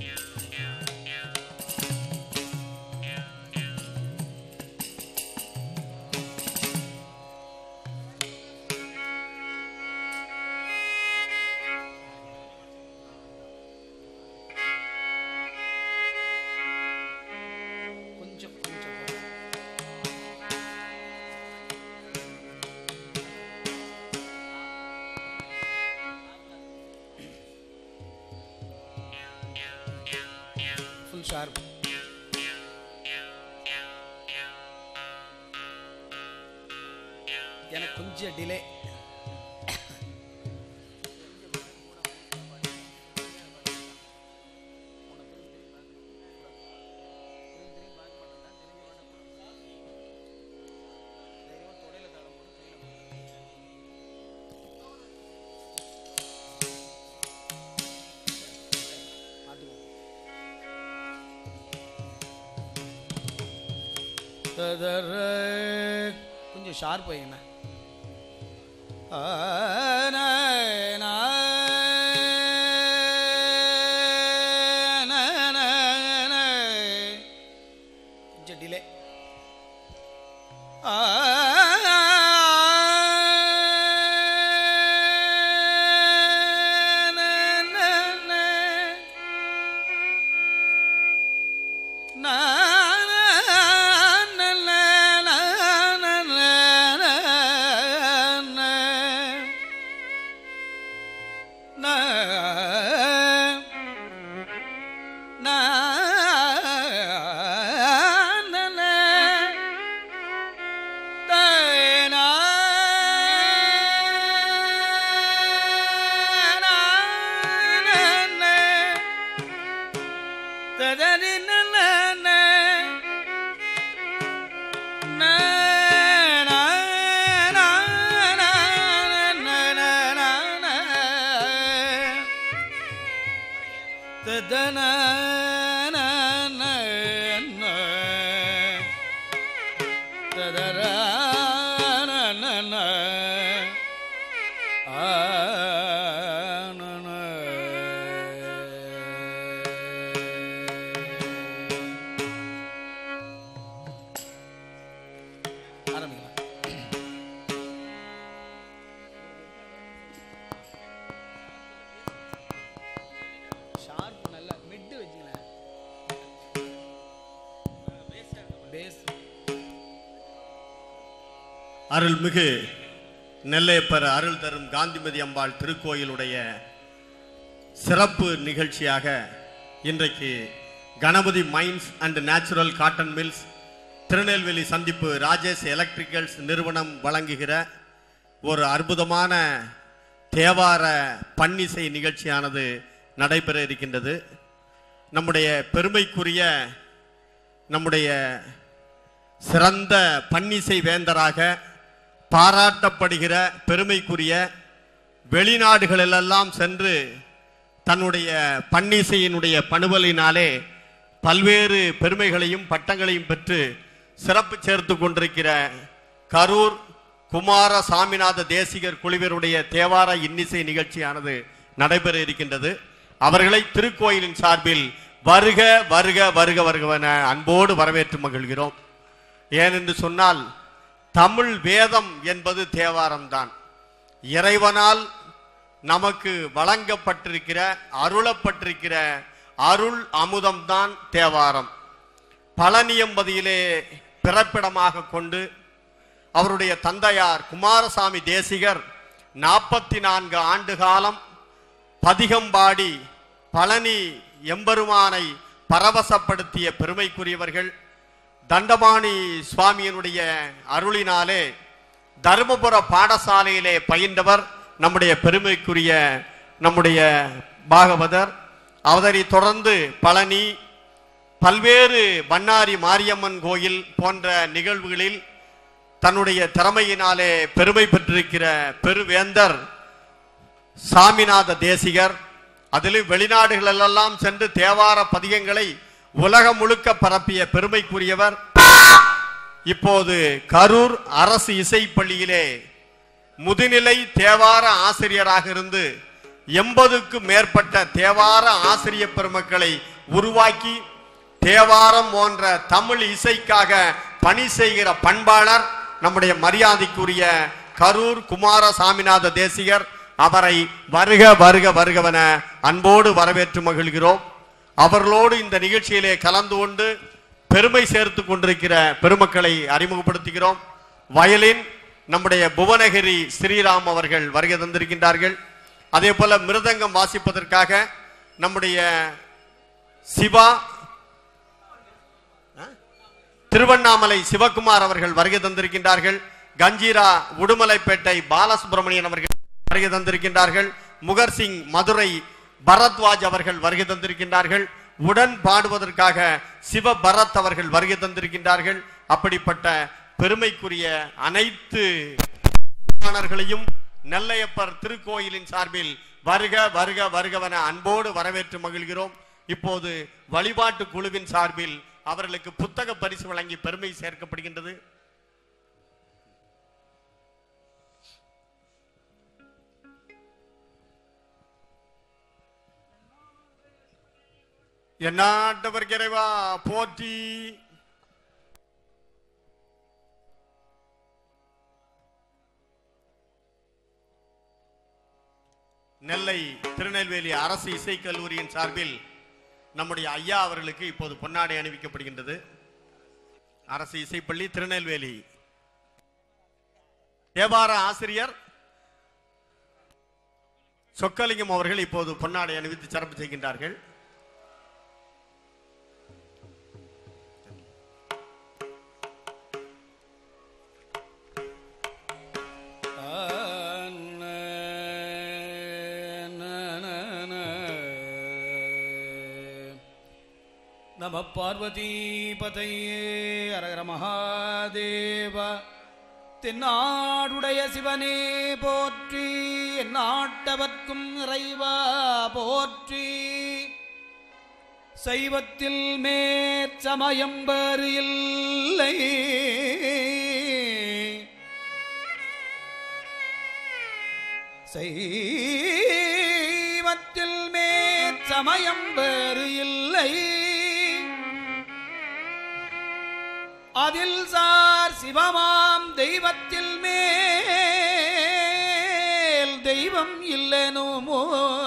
கொஞ்சம் கொஞ்சம் full sharp எனக்கு கொஞ்சம் டிலே கொஞ்சம் ஷார்ப் என்ன கொஞ்சம் டிலே ஆரம்பிக்கலாம் ஷார்ப் நல்ல மிட் வச்சுங்களேன் பேஸ் அருள்மிகு நெல்லையப்பர் அருள் தரும் காந்திமதி அம்பாள் திருக்கோயிலுடைய சிறப்பு நிகழ்ச்சியாக இன்றைக்கு Ganapathi mines and natural cotton mills Tirunelveli சந்திப்பு ராஜேஷ் எலக்ட்ரிக்கல்ஸ் நிறுவனம் வழங்குகிற ஒரு அற்புதமான தேவார பன்னிசை நிகழ்ச்சியானது நடைபெற இருக்கின்றது நம்முடைய பெருமைக்குரிய நம்முடைய சிறந்த பன்னிசை வேந்தராக பாராட்டப்படுகிற பெருமைக்குரிய வெளிநாடுகளிலெல்லாம் சென்று தன்னுடைய பன்னிசையினுடைய பணுவலினாலே பல்வேறு பெருமைகளையும் பட்டங்களையும் பெற்று சிறப்பு சேர்த்து கொண்டிருக்கிற கரூர் குமார சாமிநாத தேசிகர் குழுவினுடைய தேவார இன்னிசை நிகழ்ச்சியானது நடைபெற இருக்கின்றது அவர்களை திருக்கோயிலின் சார்பில் வருக வருக வருக வருகவென அன்போடு வரவேற்று மகிழ்கிறோம் ஏனென்று சொன்னால் தமிழ் வேதம் என்பது தேவாரம்தான் இறைவனால் நமக்கு வழங்கப்பட்டிருக்கிற அருளப்பட்டிருக்கிற அருள் அமுதம்தான் தேவாரம் பழனியம்பதியிலே பிறப்பிடமாக கொண்டு அவருடைய தந்தையார் குமாரசாமி தேசிகர் நாற்பத்தி நான்கு ஆண்டு காலம் பதிகம்பாடி பழனி எம்பெருமானை பரவசப்படுத்திய பெருமைக்குரியவர்கள் தண்டபாணி சுவாமியினுடைய அருளினாலே தருமபுர பாடசாலையிலே பயின்றவர் நம்முடைய பெருமைக்குரிய நம்முடைய பாகவதர் அவரை தொடர்ந்து பழனி பல்வேறு பண்ணாரி மாரியம்மன் கோயில் போன்ற நிகழ்வுகளில் தன்னுடைய திறமையினாலே பெருமை பெற்றிருக்கிற பெருவேந்தர் சாமிநாத தேசிகர் அதிலும் வெளிநாடுகளெல்லாம் சென்று தேவார பதிகங்களை உலகம் முழுக்க பரப்பிய பெருமைக்குரியவர் இப்போது கரூர் அரசு இசைப்பள்ளியிலே முதுநிலை தேவார ஆசிரியராக இருந்து எண்பதுக்கும் மேற்பட்ட தேவார ஆசிரிய பெருமக்களை உருவாக்கி தேவாரம் போன்ற தமிழ் இசைக்காக பணி செய்கிற பண்பாளர் நம்முடைய மரியாதைக்குரிய கரூர் குமார சாமிநாத தேசிகர் அவரை வருக வருக வருகவென அன்போடு வரவேற்று மகிழ்கிறோம் அவர்களோடு இந்த நிகழ்ச்சியிலே கலந்து கொண்டு பெருமை சேர்த்து கொண்டிருக்கிற பெருமக்களை அறிமுகப்படுத்துகிறோம் வயலின் நம்முடைய புவனகிரி ஸ்ரீராம் அவர்கள் வருகை தந்திருக்கின்றார்கள் அதே போல மிருதங்கம் வாசிப்பதற்காக நம்முடைய சிவா திருவண்ணாமலை சிவகுமார் அவர்கள் வருகை தந்திருக்கின்றார்கள் கஞ்சீரா உடுமலைப்பேட்டை பாலசுப்ரமணியன் அவர்கள் வருகை தந்திருக்கின்றார்கள் முகர்சிங் மதுரை பரத்வாஜ் அவர்கள் வருகை தந்திருக்கின்றார்கள் உடன் பாடுவதற்காக சிவ பரத் அவர்கள் வருகை தந்திருக்கின்றார்கள் அப்படிப்பட்ட பெருமைக்குரிய அனைத்து மாணவர்களையும் நெல்லையப்பர் திருக்கோயிலின் சார்பில் வருக வருக வருகவென அன்போடு வரவேற்று மகிழ்கிறோம் இப்போது வழிபாட்டு குழுவின் சார்பில் அவர்களுக்கு புத்தக பரிசு வழங்கி பெருமை சேர்க்கப்படுகின்றது என்னாட்டவர் இறைவா போற்றி நெல்லை திருநெல்வேலி அரசு இசைக் கல்லூரியின் சார்பில் நம்முடைய ஐயா அவர்களுக்கு இப்போது பொன்னாடை அணிவிக்கப்படுகின்றது அரசு இசைப்பள்ளி திருநெல்வேலி தேவார ஆசிரியர் சொக்கலிங்கம் அவர்கள் இப்போது பொன்னாடை அணிவித்து சிறப்பு செய்கின்றார்கள் நம பார்வதி பதையே அரகர மகாதேவ தென்னாடுடைய சிவனே போற்றி எந்நாட்டவர்க்கும் இறைவா போற்றி சைவத்தில் மேற்சமயம் வேறு இல்லை சைவத்தில் மேற்சமயம் வேறு இல்லை அதில் சார் சிவமாம் தெய்வத்தில் மேல் தெய்வம் இல்லனுமோ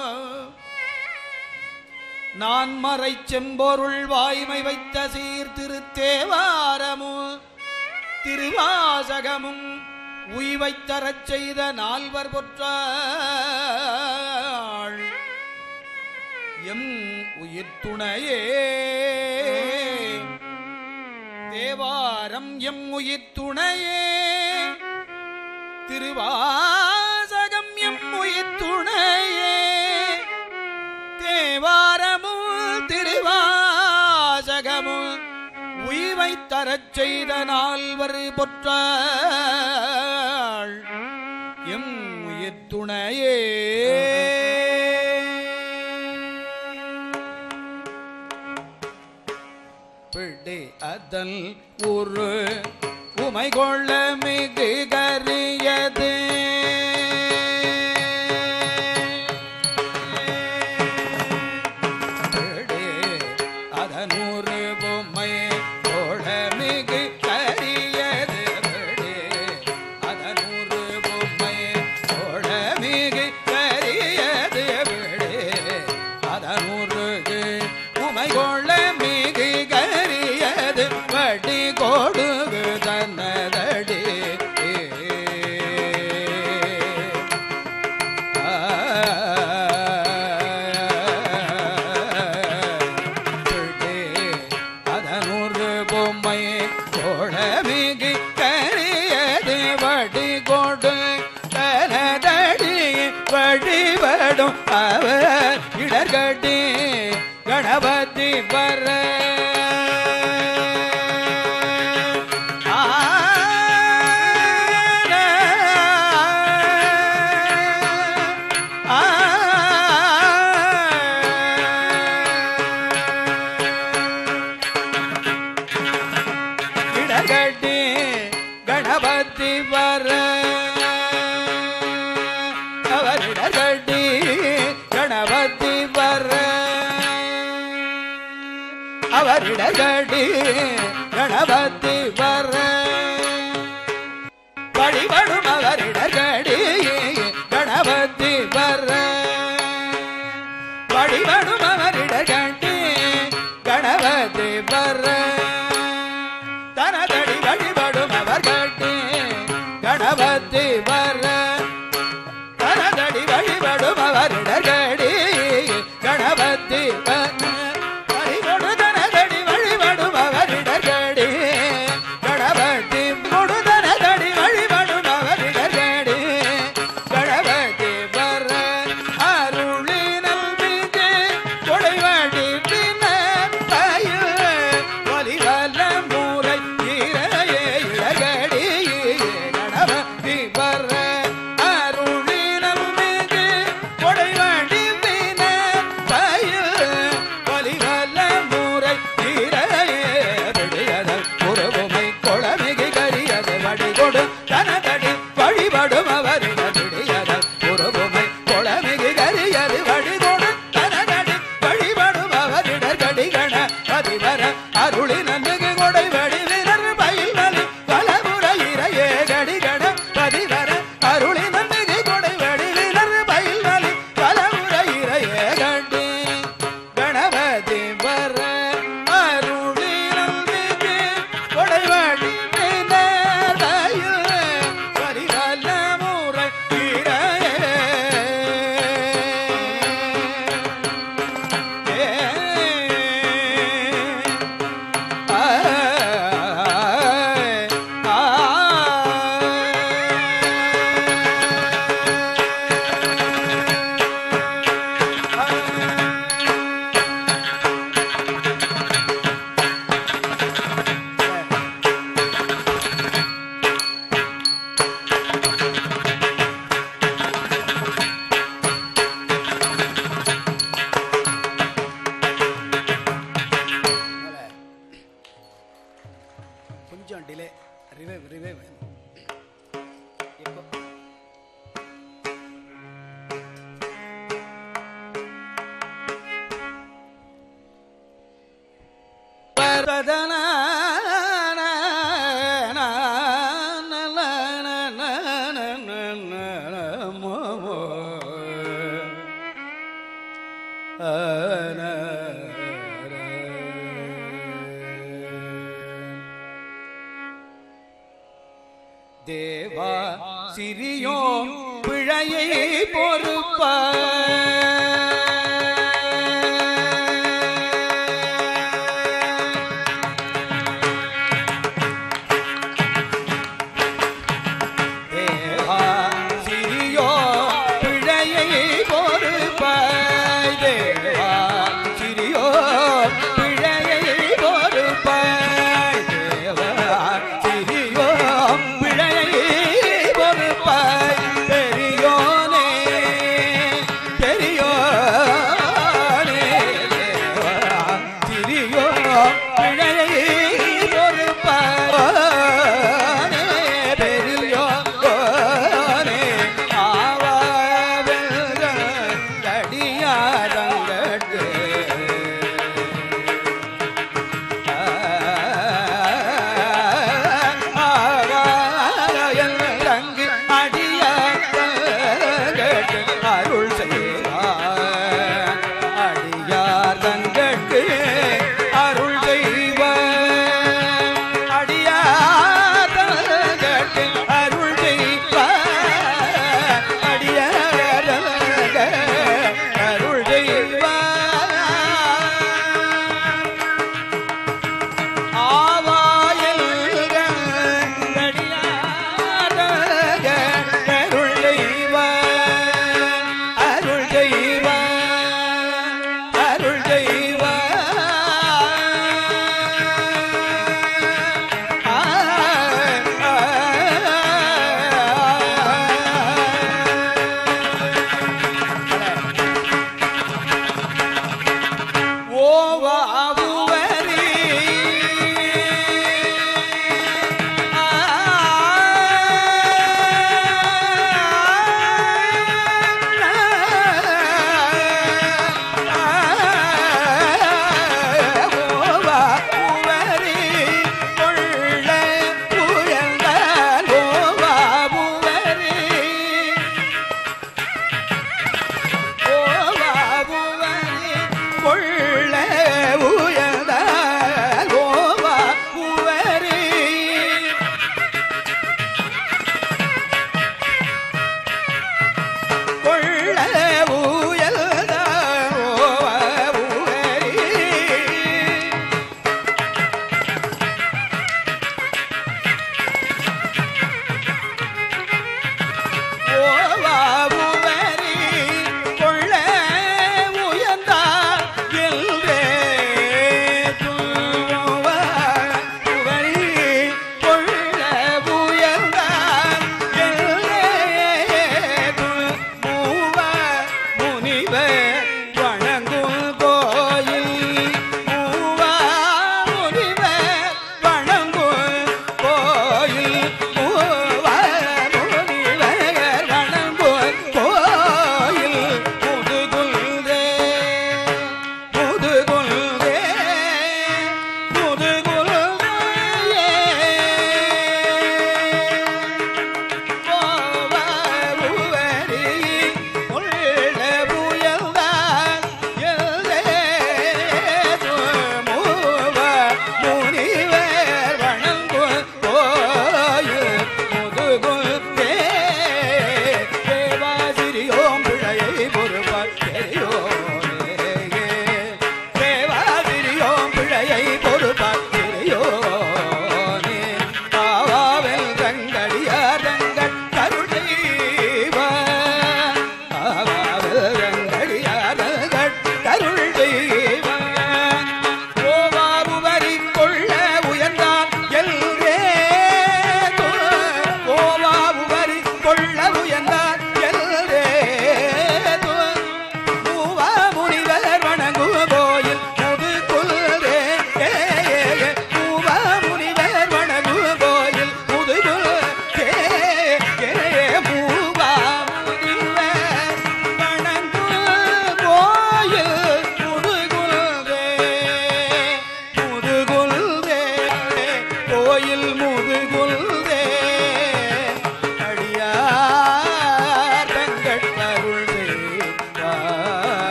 நான் மறை செம்பொருள் வாய்மை வைத்த சீர் திருத்தேவாரமும் திருவாசகமும் உய்வைத் தரச் செய்த நால்வர் பொற்றாள் எம் உயிர் துணையே தேவாரம் எம் உயிர் துணையே திருவாசகம் எம் உயிர் துணையே தேவாரமும் திருவாசகமும் உய்வை தரச் செய்த நால்வர் பொற்றாள் எம் உயிர் துணையே பிடி அதல் ஒரு உமை கொள்ள மிகு கரியது பிடி அதனூறு பொம்மை கொள்ள மிகு கரியது பிடி அதனூறு பொம்மை கொள்ள மிகு கரியது பிடி அதனூறு உமை கொள்ள மிகு கரியது வட்டி கொடுகு தன்னதடி அதனூறு பொம்மை கொடமிகு கரியது வடி கொடு தனதடி வழிபடும் அவர் இடர்கட்டி கணபதி வர இடர்கட்டி கணபதி வர அவர் இடர்கட்டி கணபதி வர அவரிடகடி கணபதி வர வழிபடும் அவரிடகடி கணபதி வர வழிபடும் அவரிடகடி கணபதி வர தனதடி வழிபடும் அவர்கட்டி கணபதி வர தனதடி வழிபடும் அவரிடகடி கணபதி வழிபடு தனதடி வழிபடும் அவரிடகடி கணபதி கொடு தனதடி வழிபடும் அவரிடகடி கணபதி வர அருளினல் மீது கொடைவடி பின்னையில் வலிவல மூரை இறையே இழகடி கணபதி வர அருளினல் மீது கொடைவடி பின்னையில் வலிவல மூரை இறையே விடியதல் உறவுமை கொளமிகு கரியது வடிகொடு தனதடி வழிபடும் அவரிட விடியதல் உறவுமை கொளமிகு கரியது வடிகொடு தனதடி வழிபடும் அவரிடர் கடிகண பதிவர அருளின மிகு கொடை வடிவினர் பயில் வலி பலமுற இறையே கடிகண பதிவர அருளின மிகு கொடை வடிவினர் பயில் வலி பலமுற இறையே கடி கணபதி வர அருளினம் மிகு கொடைவாடி வினதையில் பரிவல்ல முறை இறையே. ஏ. ஆய். கொஞ்சம் டிலே ரிவைவ் ரிவைவ் இப்போ தேவா சிறியோ பிழையை பொறுப்ப தேவா சிறியோ பிழையை பொறுப்பாய் தேவா சிறியோ பிழையை பொறுப்பாய் தேவா சிறியோ பிழையை பொறுப்பாய் பெரியோனே பெரியோனே தேவா சிறியோ பிழையை பொறுப்பாய் பெரியோனே ஆவாவென்ற கடியாரங்கட்டு ஆகாயங்கு அடிய அருள் செய்வார் அடியார் தங்கட்கு அருள் செய்வார் அடியார் தங்கட்கு அருள் செய்வார் அடியார் தங்கட்கு அருள் செய்வார் ஆ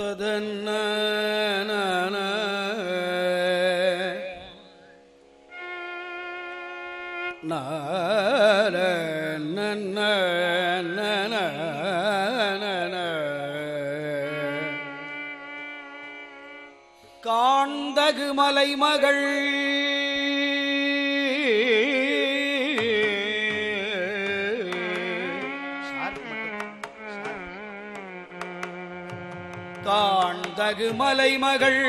ததன்ன காந்தகு மலைமகள் காண்தகு மலைமகள்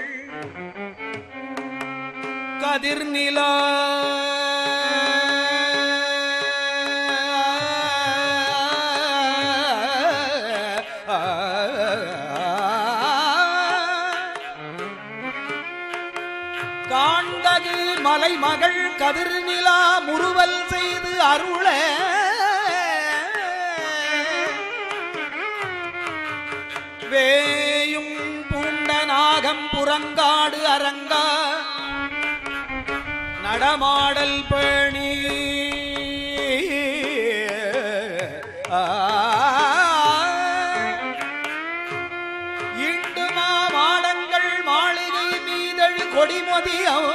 கதிர்நிலா காண்தகு மலைமகள் கதிர்நிலா முறுவல் செய்து அருள வேயும் பூண்ட நாகம் புறங்காடு அரங்கா நடமாடல் பேணி ஆ. இண்டு மாடங்கள் மாளிகை மீதழ் கொடிமதியம்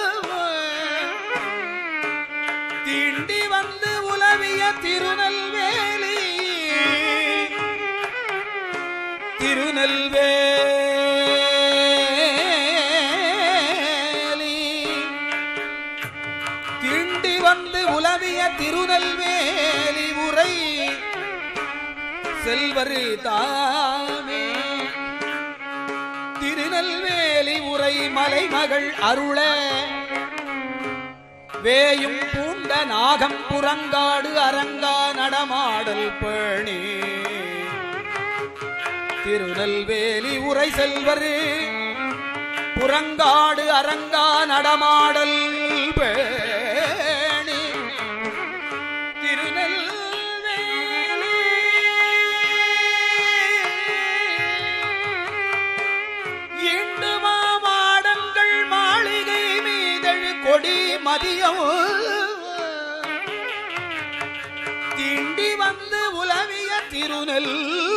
தீண்டி வந்து உலவிய திருநெல்வேலி திருநெல்வேலி திண்டி வந்து உலவிய திருநெல்வேலி உரை செல்வர் தாமே திருநெல்வேலி உரை மலைமகள் அருள வேயும் பூண்ட நாகம் புறங்காடு அரங்கா நடமாடல் பேணி திருநெல்வேலி உரை செல்வர் புறங்காடு அரங்கா நடமாடல் பேணி திருநெல்வேலி இண்டு மாடங்கள் மாளிகை மீதழு கொடி மதியம் திண்டி வந்து உலவிய திருநெல்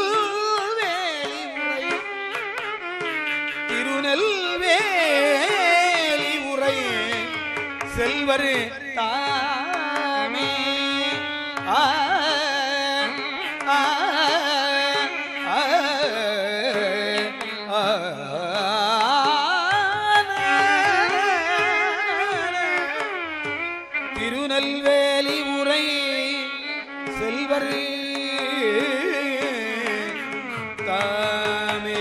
திருநெல்வேலி உரை செல்வர் தாமே ஆ ஆ ஆ ஆ திருநெல்வேலி உரை செல்வர் தாமே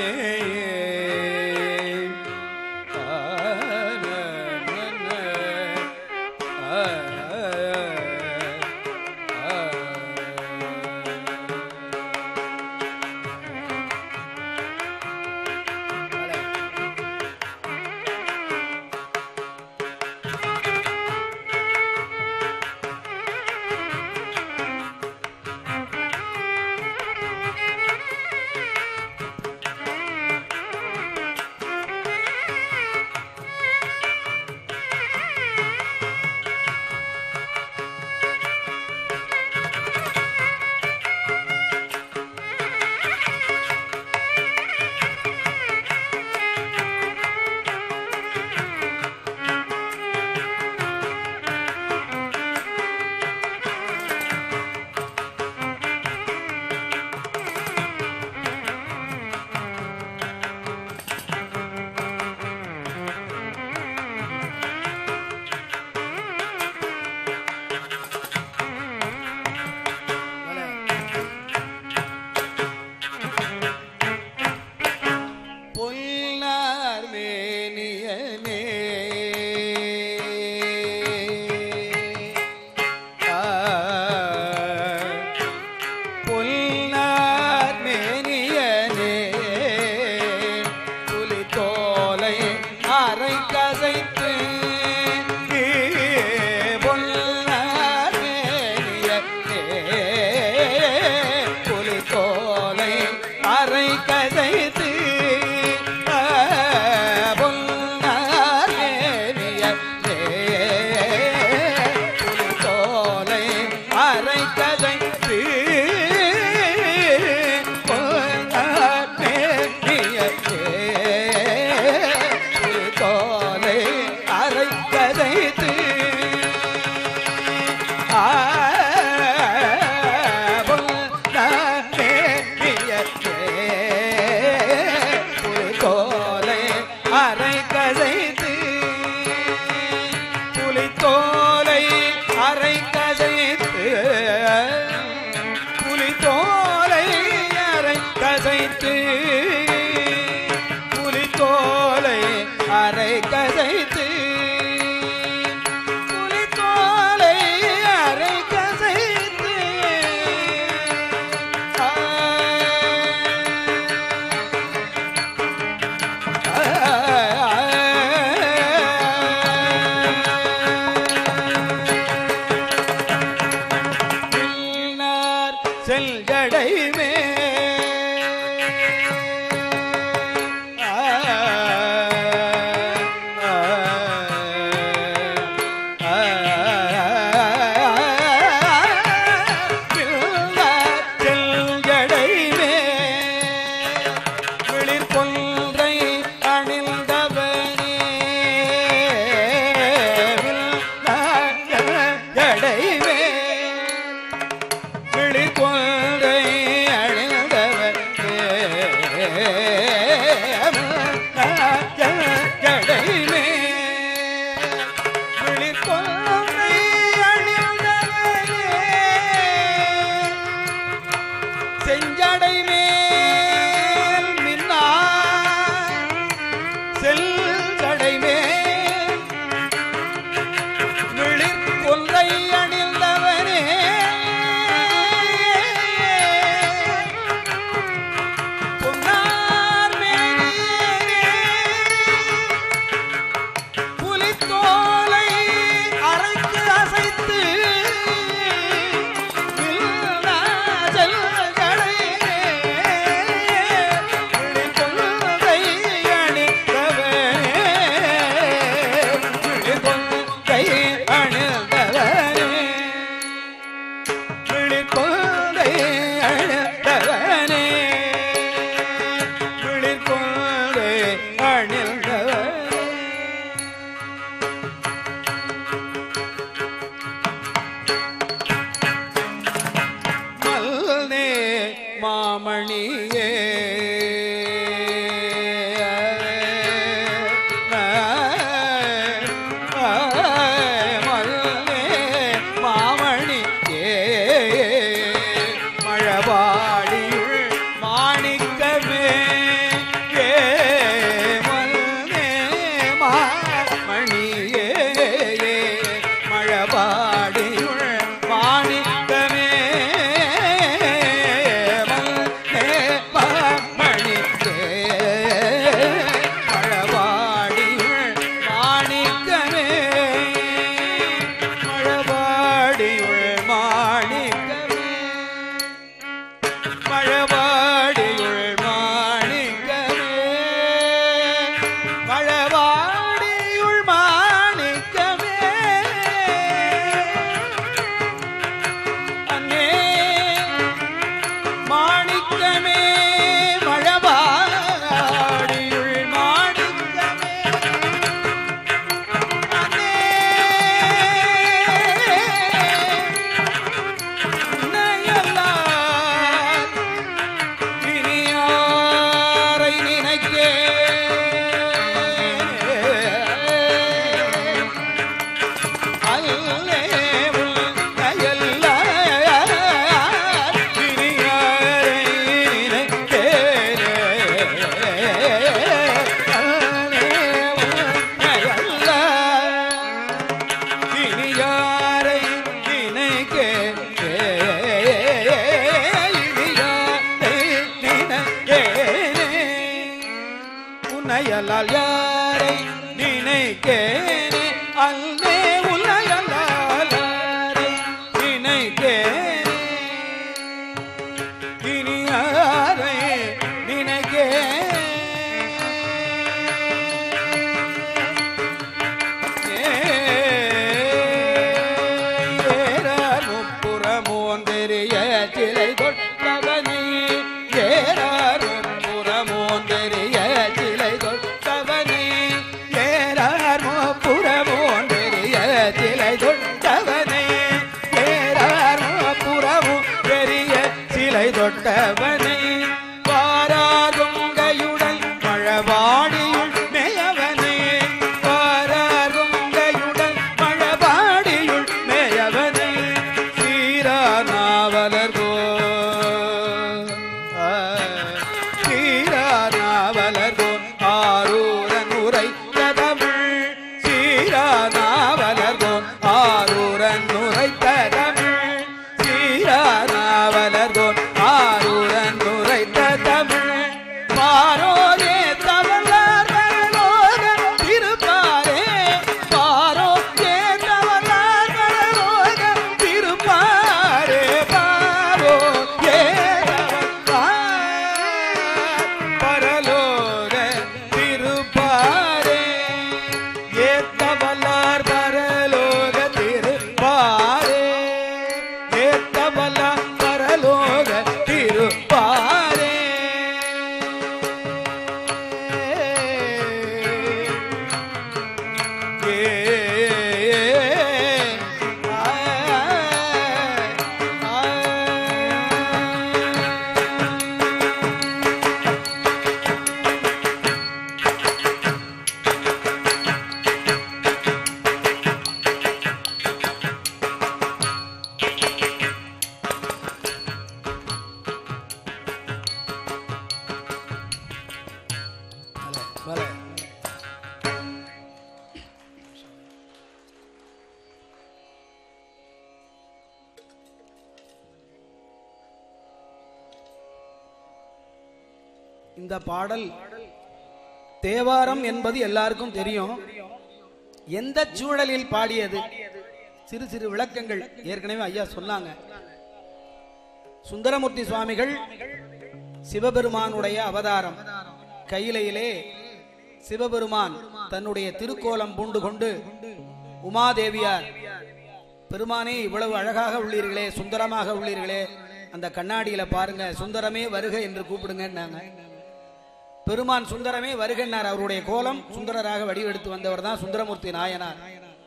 அல்லால் யாரை நினைக்கேனே அல்லே உன்னை அல்லால் யாரை நினைக்கேனே இனி யாரை ஏறார் முப்புறமோன் பெரிய சிலை தொட்டவனே ஏறார் முப்புறமோன் பெரிய சிலை தொட்டவனே ஏறார் முப்புறமோன் பெரிய சிலை தொட்டவனே ஏறார் முப்புறமும் பெரிய சிலை தொட்டவனே வாராகும் கையுடன் மழவாடியுள் மேயவனே வாராகும் கையுடன் மழவாடியுள் மேயவனே சீரா நாவலர்கோ சீரா நாவலர்கோ ஆரூரன் உரைத்த தமிழ் சீரா நாவலர்கோ ஆரூரன் உரைத்த தமிழ் சீரா நாவலர்கோ ஆரூரன் உரைத்த தமிழ் பாரோரே தமிழர் வரலோக திருப்பாரே பாரோரே தமிழர் வரலோக திருப்பாரே பாரோ ஏ பரலோக திருப்பாரே ஏத்தவல்லார் பரலோக திருப்பாரே ஏத்தவல்லார் பரலோக திருப்பாரே இந்த பாடல் தேவாரம் என்பது எல்லாருக்கும் தெரியும் எந்த சூழலில் பாடியது சிறு சிறு விளக்கங்கள் ஏற்கனவே ஐயா சொன்னாங்க சுந்தரமூர்த்தி சுவாமிகள் சிவபெருமானுடைய அவதாரம் கையிலையிலே சிவபெருமான் தன்னுடைய திருக்கோலம் பூண்டு கொண்டு உமாதேவியார் பெருமானே இவ்வளவு அழகாக உள்ளீர்களே சுந்தரமாக உள்ளீர்களே அந்த கண்ணாடியில பாருங்க சுந்தரமே வருக என்று கூப்பிடுங்கன்னாங்க பெருமான் சுந்தரமே வருகன்னார் அவருடைய கோலம் சுந்தரராக வடிவெடுத்து வந்தவர் தான் சுந்தரமூர்த்தி நாயனார்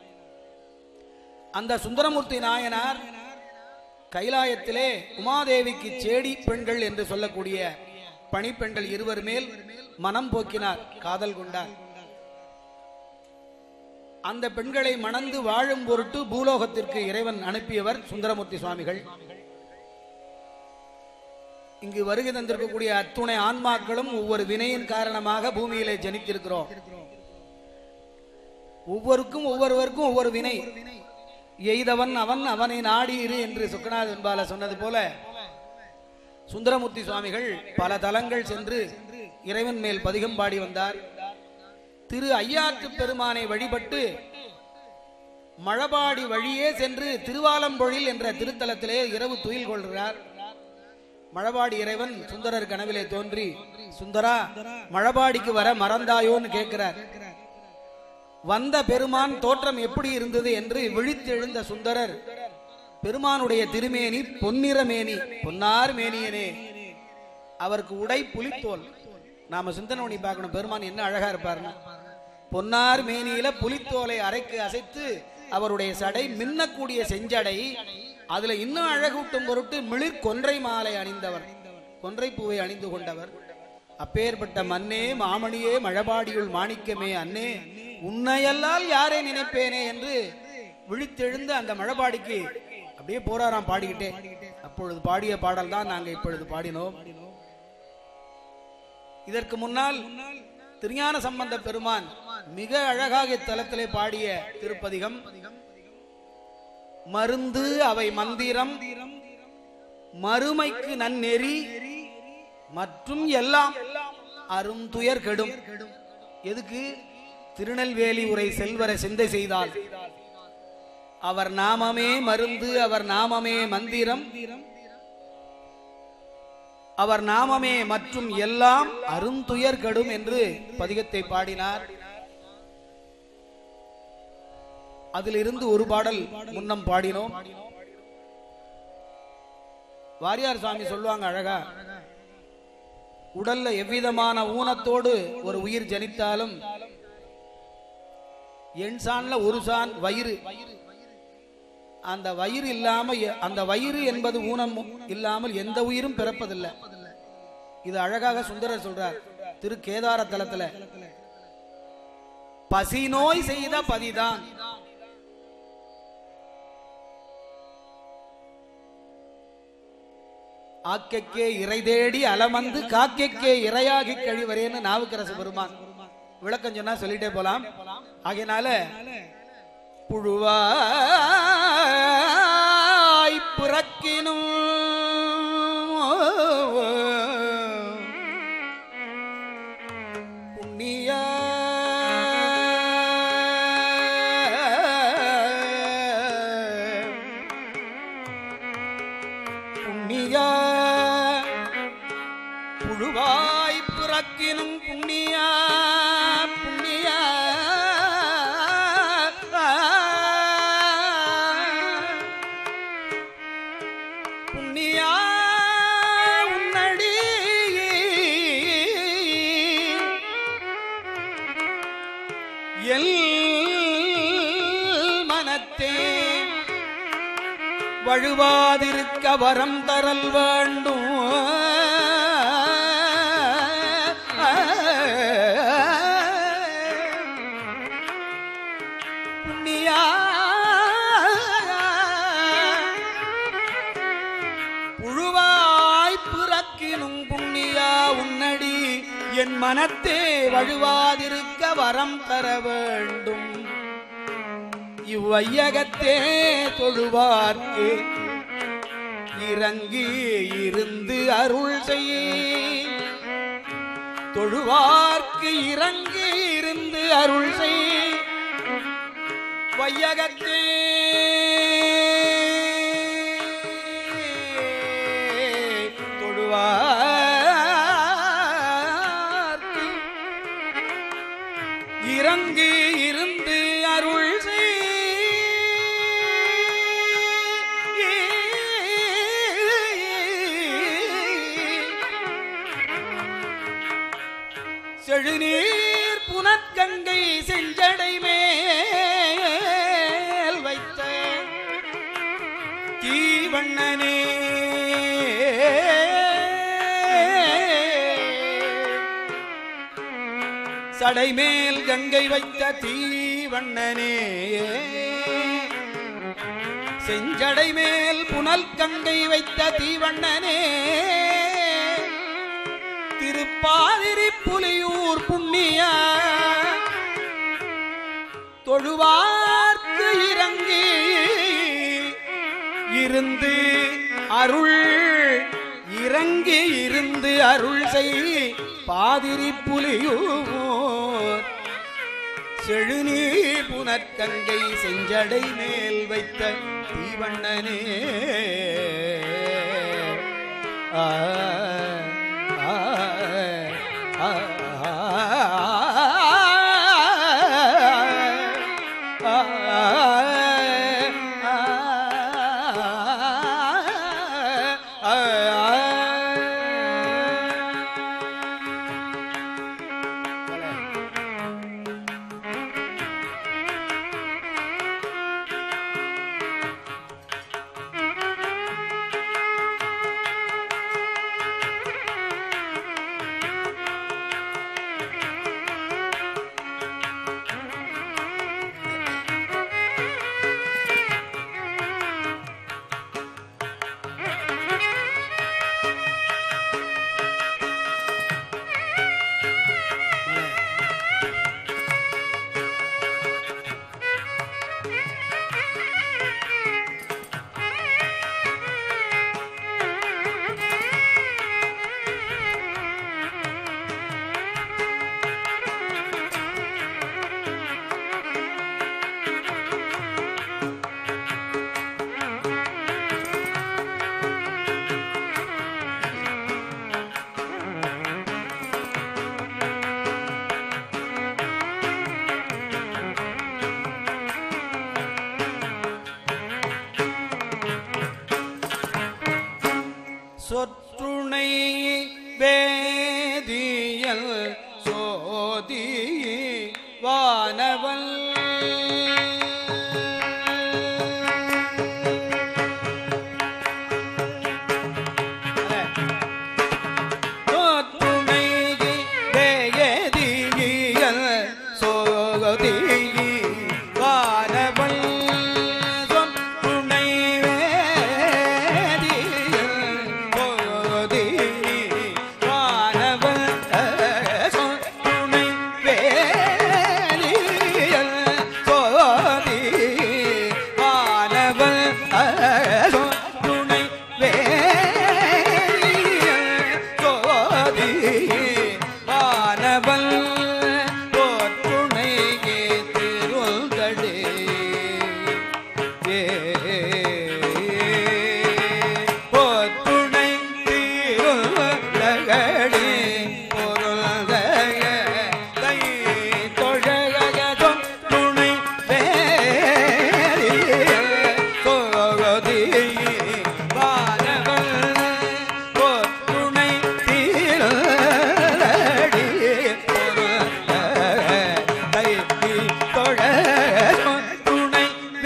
அந்த சுந்தரமூர்த்தி நாயனார் கைலாயத்திலே உமாதேவிக்கு சேடி பெண்கள் என்று சொல்லக்கூடிய பணிப்பெண்கள் இருவர் மேல் மனம் போக்கினார் காதல் கொண்டார் அந்த பெண்களை மணந்து வாழும் பொருட்டு பூலோகத்திற்கு இறைவன் அனுப்பியவர் சுந்தரமூர்த்தி சுவாமிகள் இங்கு வருகை தந்திருக்கக்கூடிய அத்துணை ஆன்மாக்களும் ஒவ்வொரு வினையின் காரணமாக பூமியிலே ஜனித்திருக்கிறோம் ஒவ்வொருக்கும் ஒவ்வொருவருக்கும் ஒவ்வொரு வினை எய்தவன் அவன் அவனை நாடி இரு என்று சுக்கநாத் என்பால சொன்னது போல சுந்தரமூர்த்தி சுவாமிகள் பல தலங்கள் சென்று இறைவன் மேல் பதிகம் பாடி வந்தார் திரு ஐயாற்று பெருமானை வழிபட்டு மழபாடி வழியே சென்று திருவாலம்பொழில் என்ற திருத்தலத்திலே இரவு துயில் கொள்கிறார் மழபாடி இறைவன் சுந்தரர் கனவிலே தோன்றி சுந்தரா மழபாடிக்கு வர மறந்தாயோன்னு கேட்கிறார் வந்த பெருமான் தோற்றம் எப்படி இருந்தது என்று விழித்தெழுந்த சுந்தரர் பெருமானுடைய திருமேனி பொன்னிற மேனி பொன்னார் மேனியனே அவருக்கு உடை புலித்தோல் நாம சிந்தனை பண்ணி பார்க்கணும் பெருமான் என்ன அழகா இருப்பாருன்னு பொன்னார் மேனியில புலித்தோலை அரைக்கு அசைத்து அவருடைய சடை மின்னக்கூடிய செஞ்சடை அதுல இன்னும் அழகூட்டும் பொருட்டு மிளிர் கொன்றை மாலை அணிந்தவர் கொன்றை பூவை அணிந்து கொண்டவர் அப்பேற்பட்ட மன்னே மாமணியே மழபாடியுள் மாணிக்கமே அன்னே உன்னையல்லால் யாரை நினைப்பேனே என்று விழித்தெழுந்து அந்த மழபாடிக்கு அப்படியே போறாராம் பாடிக்கிட்டே அப்பொழுது பாடிய பாடல் தான் நாங்க இப்பொழுது பாடினோம் இதற்கு முன்னால் திருஞான சம்பந்த பெருமான் மிக அழகாக இத்தலத்திலே பாடிய திருப்பதிகம் மருந்து அவை மந்திரம் மறுமைக்கு நன்னெறி மற்றும் எல்லாம் அரும் துயர் கெடும் எதுக்கு திருநெல்வேலி உரை செல்வர சிந்தை செய்தால் அவர் நாமமே மருந்து அவர் நாமமே மந்திரம் அவர் நாமமே மற்றும் எல்லாம் அருந்துயர் கடும் என்று பதிகத்தை பாடினார் அதிலிருந்து ஒரு பாடல் முன்னம் பாடினோம் வாரியார் சாமி சொல்லுவாங்க அழகா உடல்ல எவ்விதமான ஊனத்தோடு ஒரு உயிர் ஜனித்தாலும் எண் சான்ல ஒரு சான் வயிறு அந்த வயிறு இல்லாம எ- அந்த வயிறு என்பது ஊனம் இல்லாமல் எந்த உயிரும் பிறப்பதில்லை இது அழகாக சுந்தரர் சொல்றார் திரு கேதார தலத்துல பசி நோய் செய்த பதிதான் ஆக்கைக்கே இறை தேடி அலமந்து காக்கைக்கே இரையாகி கழிவரேன்னு நாவுக்கரசு பெருமான் விளக்கம் சொன்னா சொல்லிட்டே போலாம் ஆகையினால புழுவாய் பிறக்கினும் புண்ணிய புண்ணிய புழுவாய் பிறக்கினும் புண்ணிய புண்ணிய புண்ணியா உன்னடி எல் மனத்தே வழுவாதிருக்க வரம் தரல் வேண்டும் புண்ணியா புழுவாய் பிறக்கினும் புண்ணியா உன்னடி என் மனத்தே வழுவாதிருக்க வரம் தர வேண்டும் இவ்வையகத்தே தொழுவார்க்கு இறங்கி இருந்து அருள் செய் தொழுவார்க்கு இறங்கி இருந்து அருள் செய் வையகத்தே தொழுவார்க்கு இறங்கு இருந்து அருள் செழுநீர் புனற்கங்கை செஞ்சடை மேல் வைத்த தீவண்ணனே சடைமேல் கங்கை வைத்த தீவண்ணனே செஞ்சடை மேல் புனல் கங்கை வைத்த தீவண்ணனே திருப்பாதிரி புலியூர் புண்ணிய தொழுவார்க்கு இறங்கி இருந்து அருள் இறங்கி இருந்து அருள் செய் பாதிரி புலியூர் செழுநீர் புனற்கங்கை செஞ்சடை மேல் வைத்த தீவண்ணனே ஆ, ஆ, ஆ, சொற்றுணை வேதியல் சோதி வானவல் சொற்றுணை வேதியல் சோதி வானவல் சொற்றுணை வேதியல் சோதி வானவல் சொற்றுணை வேதியல் சோதி வானவல் சொற்றுணை வேதியல் சோதி வானவல் போற்றுணை திருந்தடே போற்றுணை திருந்தகடே பொருள்தய கை தொழகதும் துணை வேறிய சோதி வானவல் போற்றுணை தீரடி பொருள்தய கை தொழ துணை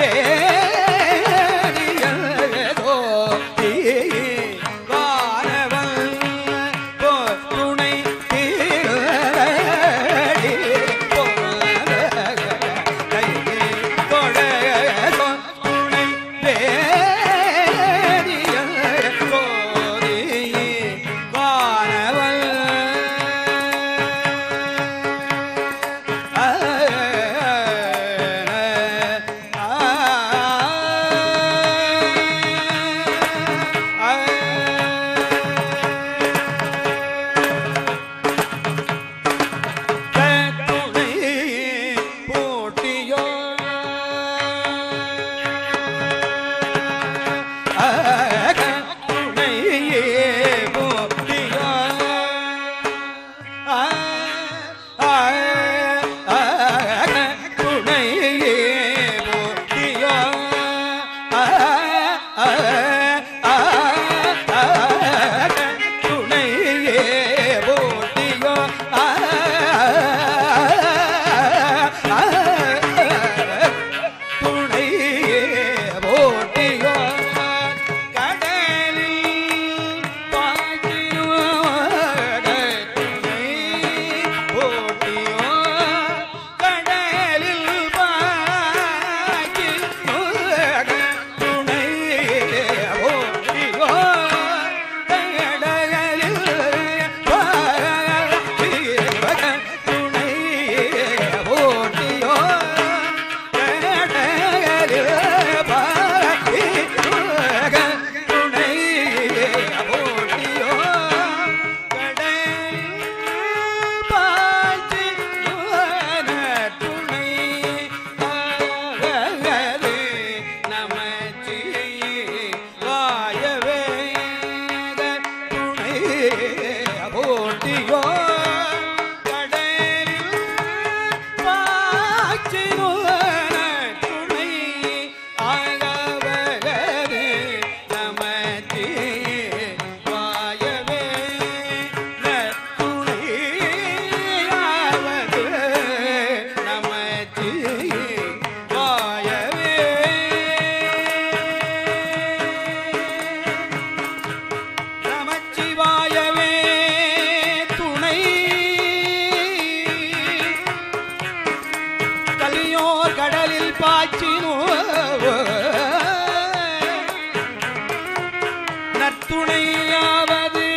வேறியதோ வானவல் போற்றுணை தீரடி பொருள்தய கை தொழ துணை வேறியதோ வானவல் போட்டியோ துணையே போட்டியோ துணையே போட்டியோ துணையே போட்டியோ துணையே போட்டியோ கடலில் பாய்ச்சியோ துணை போட்டியோ கடலில் பாய்ச்சியோ துணை போட்டியோ கடலில் பாய்ச்சியோ துணை போட்டியோ போட்டியோ கடலில் பாய்ச்சினுவன துணை ஆகவகது நமச்சி வாயவே துணையாவது நமச்சி வாயவே நமச்சிவாயவே துணை கலியோர் கடலில் பாய்ச்சினோ நத்துணையாவது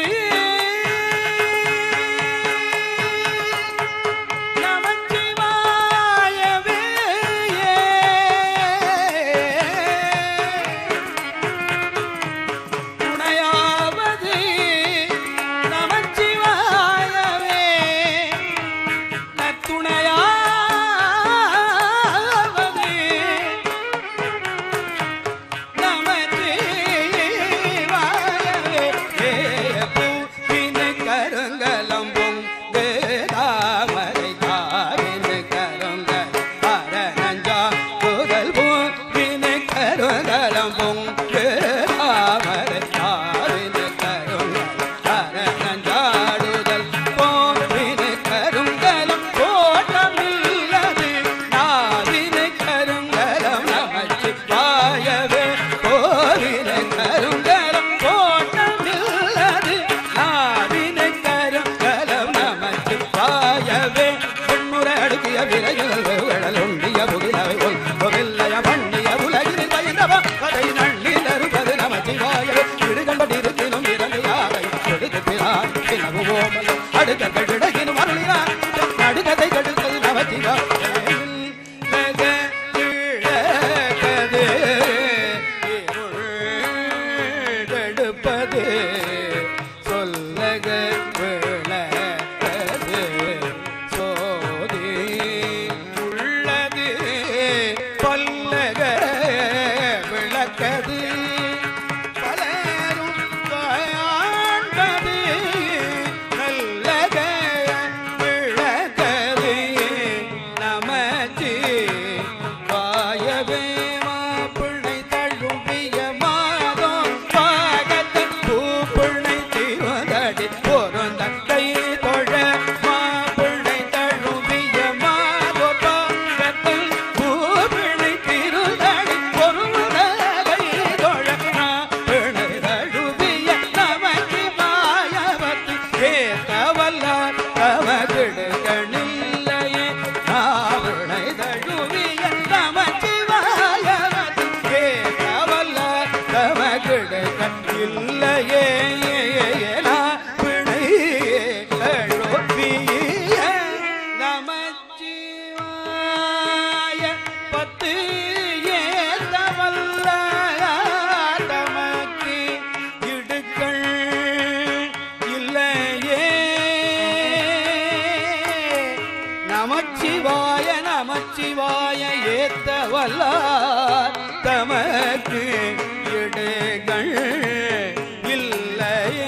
நமச்சிவாயவே துணையாவது நமச்சிவாயவே நத்துணையாவது தமக்கு இடுகள் இல்லையே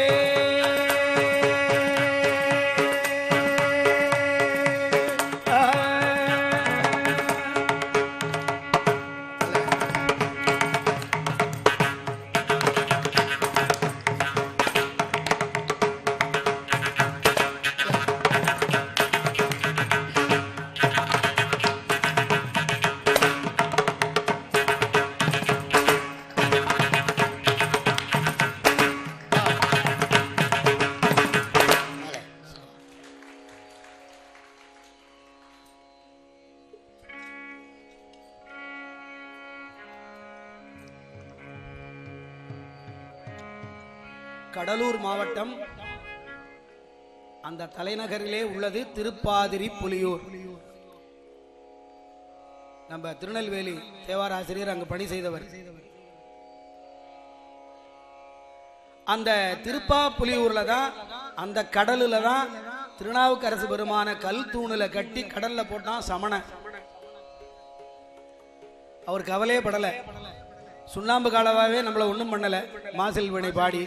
கடலூர் மாவட்டம் அந்த தலைநகரிலே உள்ளது திருப்பாதிரி புலியூர் நம்ம திருநெல்வேலி தேவார ஆசிரியர் அங்கு பணி செய்தவர் அந்த திருப்பா புலியூர்ல தான் அந்த கடலுல தான் திருநாவுக்கரசு பெருமான கல் தூணுல கட்டி கடல்ல போட்டான் சமணன் அவர் கவலையே படல சுண்ணாம்பு காலவாவே நம்மள ஒண்ணும் பண்ணல மாசில் வினை பாடி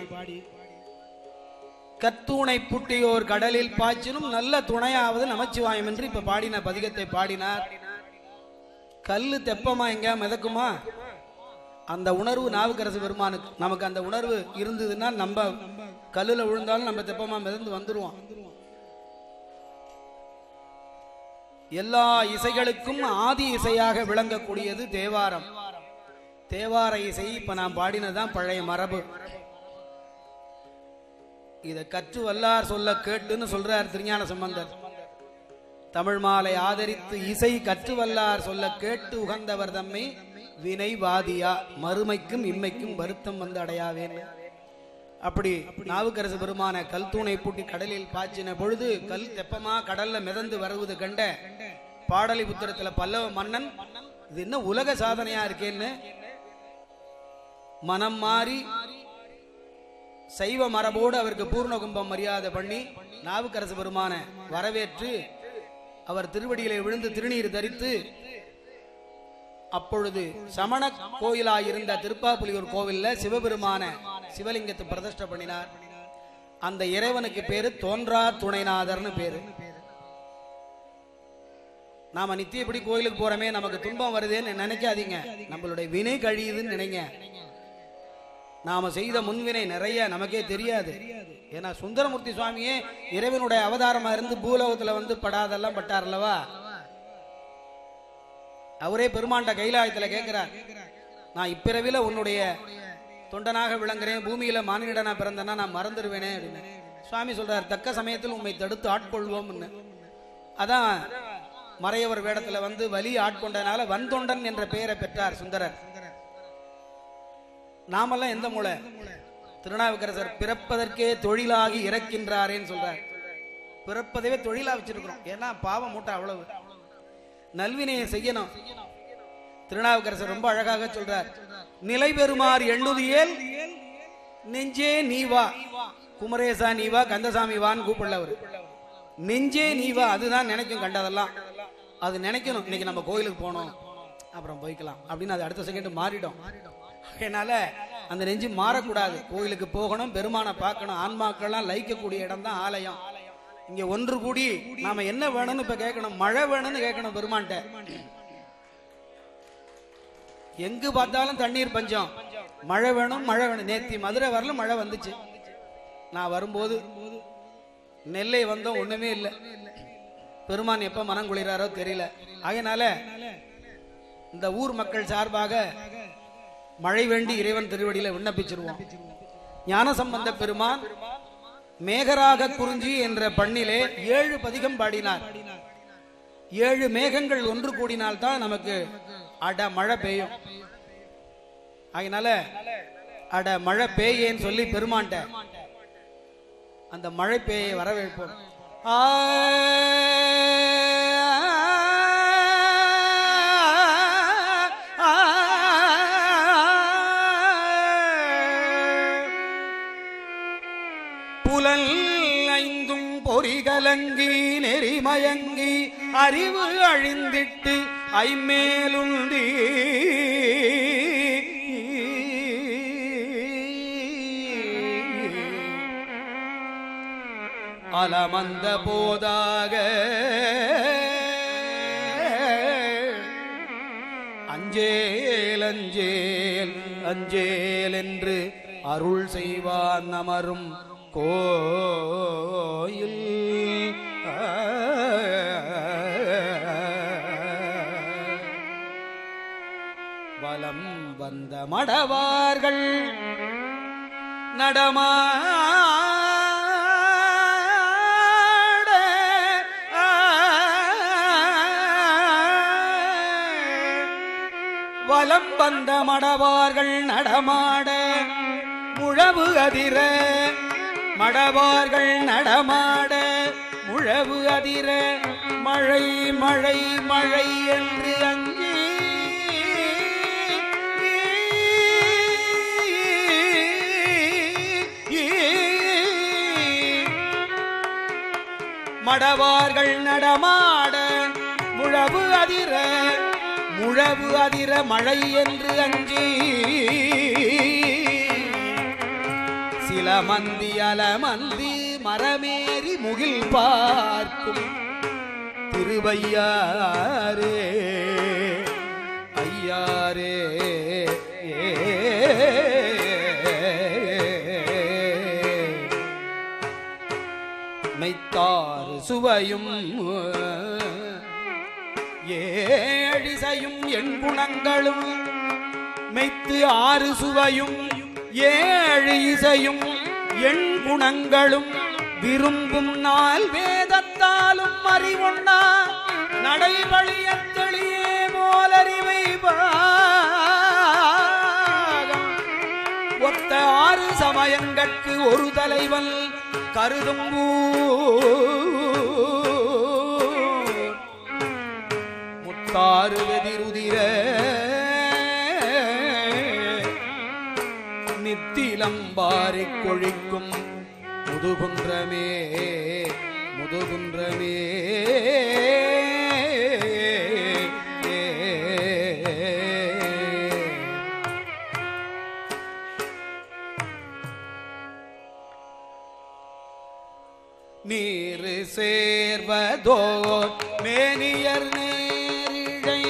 கத்தூணை புட்டியோர் கடலில் பாய்ச்சினும் நல்ல துணையாவது நமச்சிவாயம் என்று இப்ப பாடின பதிகத்தை பாடினார் கல்லு தெப்பமா எங்க மிதக்குமா அந்த உணர்வு நாவுக்கரசு பெருமானுக்கு நமக்கு அந்த உணர்வு இருந்ததுன்னா நம்ம கல்லுல விழுந்தாலும் நம்ம தெப்பமா மிதந்து வந்துருவோம் எல்லா இசைகளுக்கும் ஆதி இசையாக விளங்கக்கூடியது தேவாரம் தேவார இசை இப்ப நான் பாடினதுதான் பழைய மரபு இதை கற்று வல்லார் சொல்ல கேட்டுன்னு சொல்றார் திருஞான சம்பந்தர் தமிழ் மாலை ஆதரித்து இசை கற்று வல்லார் சொல்ல கேட்டு உகந்தவர் தம்மை வினை வாதியா மறுமைக்கும் இம்மைக்கும் வருத்தம் வந்து அடையாவேன்னு அப்படி நாவுக்கரசு பெருமான கல் தூணை பூட்டி கடலில் பாய்ச்சின பொழுது கல் தெப்பமா கடல்ல மிதந்து வருவது கண்ட பாடலிபுத்திரத்துல பல்லவ மன்னன் இது என்ன உலக சாதனையா இருக்கேன்னு மனம் மாறி சைவ மரபோடு அவருக்கு பூர்ண கும்பம் மரியாதை பண்ணி நாவுக்கரசு பெருமான வரவேற்று அவர் திருவடியிலே விழுந்து திருநீர் தரித்து அப்பொழுது சமண கோயிலாயிருந்த திருப்பாப்புலியூர் கோவில்ல சிவபெருமான சிவலிங்கத்தை பிரதிஷ்டை பண்ணினார் அந்த இறைவனுக்கு பேரு தோன்றா துணைநாதர்னு பேரு நாம நித்தியப்படி கோயிலுக்கு போறோமே நமக்கு துன்பம் வருதேன்னு நினைக்காதீங்க நம்மளுடைய வினை கழியுதுன்னு நினைங்க நாம செய்த முன்வினை நிறைய நமக்கே தெரியாது ஏன்னா சுந்தரமூர்த்தி சுவாமியே இறைவனுடைய அவதாரமா இருந்து பூலோகத்துல வந்து படாதெல்லாம் பட்டார் அல்லவா அவரே பெருமாண்ட கைலாயத்துல கேட்கிறார் நான் இப்பிறவில உன்னுடைய தொண்டனாக விளங்குறேன் பூமியில மானிடனா பிறந்தனா நான் மறந்துடுவேனே அப்படின்னு சுவாமி சொல்றார் தக்க சமயத்தில் உண்மை தடுத்து ஆட்கொள்வோம்னு அதான் மறையவர் வேடத்துல வந்து வலி ஆட்கொண்டனால வன்தொண்டன் என்ற பெயரை பெற்றார் சுந்தரர் நாமெல்லாம் எந்த மூளை திருநாவுக்கரசர் பிறப்பதற்கே தொழிலாகி இறக்கின்றாரேன்னு சொல்றார் பிறப்பதவே தொழிலா வச்சிருக்கிறோம் ஏன்னா பாவம் மூட்டை அவ்வளவு நல்வினையை செய்யணும் திருநாவுக்கரசர் ரொம்ப அழகாக சொல்றார் நிலை பெறுமாறு எண்ணுதியேல் நெஞ்சே நீ வா குமரேசா நீ வா கந்தசாமி வான்னு கூப்பிடல அவரு நெஞ்சே நீ வா அதுதான் நினைக்கும் கண்டதெல்லாம் அது நினைக்கணும் இன்னைக்கு நம்ம கோயிலுக்கு போனோம் அப்புறம் போய்க்கலாம் அப்படின்னு அது அடுத்த செகண்ட் மாறிடும் அதனால அந்த நெஞ்சு மாறக்கூடாது கோயிலுக்கு போகணும் பெருமானை பார்க்கணும் ஆன்மாக்கள்லாம் லயிக்கக்கூடிய இடம் தான் ஆலயம் இங்க ஒன்று கூடி நாம என்ன வேணும்னு இப்ப கேட்கணும் மழை வேணும்னு கேட்கணும் பெருமான்ட்ட எங்கு பார்த்தாலும் தண்ணீர் பஞ்சம் மழை வேணும் மழை வேணும் நேத்தி மதுரை வரல மழை வந்துச்சு நான் வரும்போது நெல்லை வந்தோம் ஒண்ணுமே இல்லை பெருமான் எப்ப மனம் குளிராரோ தெரியல அதனால இந்த ஊர் மக்கள் சார்பாக மழை வேண்டி இறைவன் திருவடியில விண்ணப்பிச்சிருவோம் ஞானசம்பந்த பெருமான் மேகராக குறிஞ்சி என்ற பண்ணிலே ஏழு பதிகம் பாடினார் ஏழு மேகங்கள் ஒன்று கூடினால்தான் நமக்கு அட மழை பெய்யும் அதனால அட மழை பெய்யேன்னு சொல்லி பெருமான்ட்ட அந்த மழை பெய்யை வரவேற்போம் ஆ புலல் ஐந்தும் பொறிகலங்கி நெறிமயங்கி அறிவு அழிந்திட்டு ஐமேலுந்தி அலமந்த போதாக அஞ்சேல் அஞ்சேல் அஞ்சேல் என்று அருள் செய்வான் அமரும் கோயில் வலம் வந்த மடவார்கள் நடமாட வலம் வந்த மடவார்கள் நடமாட முழவு அதிர மடவார்கள் நடமாட முழவு அதிர மழை மழை மழை என்று அங்கே மடவார்கள் நடமாட முழவு அதிர முழவு அதிர மழை என்று அஞ்சி சில மந்தி அலமந்தி மரமேறி முகில் பார்க்கும் திருவையாரே ஐயாரே மெய்த்தாறு சுவையும் ஏழிசையும் எண் குணங்களும் மெய்த்து ஆறு சுவையும் ஏழு இசையும் எண் குணங்களும் விரும்பும் நாள் வேதத்தாலும் அறிவுண்ணா நடைவழியத் தெளியே போலறிவை பாகம் ஒத்த ஆறு சமயங்கட்கு ஒரு தலைவன் கருதும் ஊர். முத்தாறு வெதிருதிர நித்திலம் பாரிக் கொழிக்கும் முதுகுன்றமே முதுகுன்றமே நீர் சேர்வதோ மேனியர் நேரிழை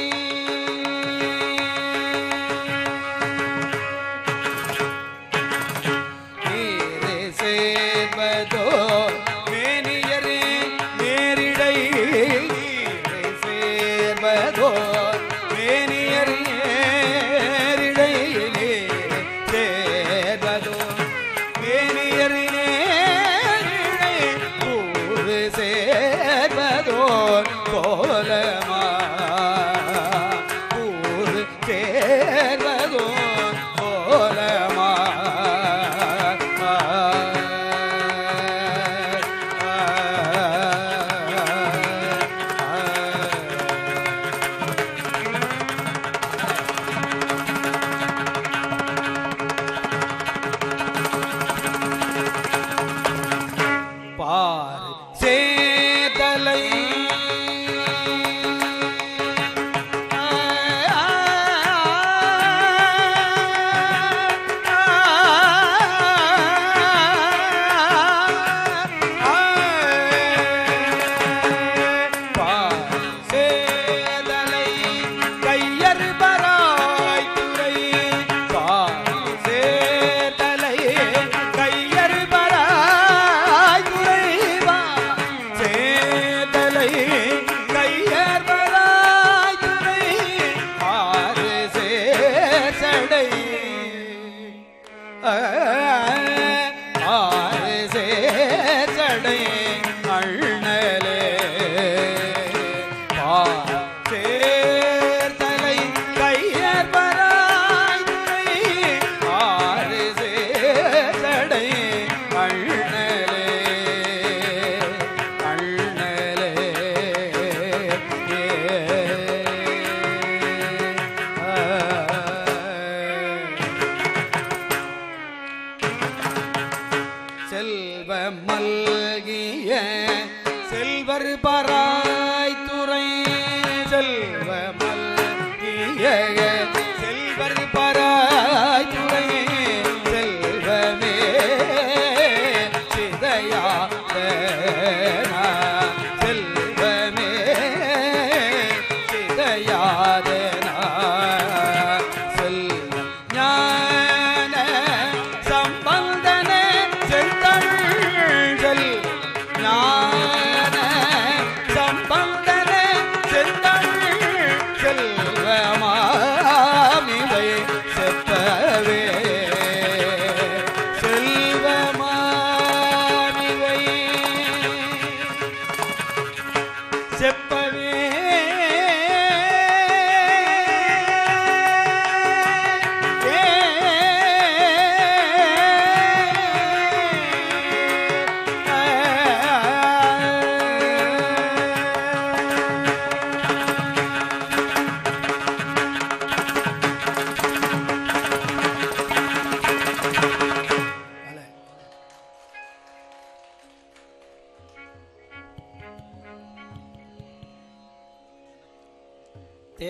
நீர் சேர்வதோ மேனியர் நேரிழை நீர் சேர்வதோ மேனியர் நேரிழை நீர் சேர்வதோ மேனியர் நேரிழை ஊர் சேர்வதோ கோலமா ஊர் சேர்வதோ கோலமா பார் சேதலை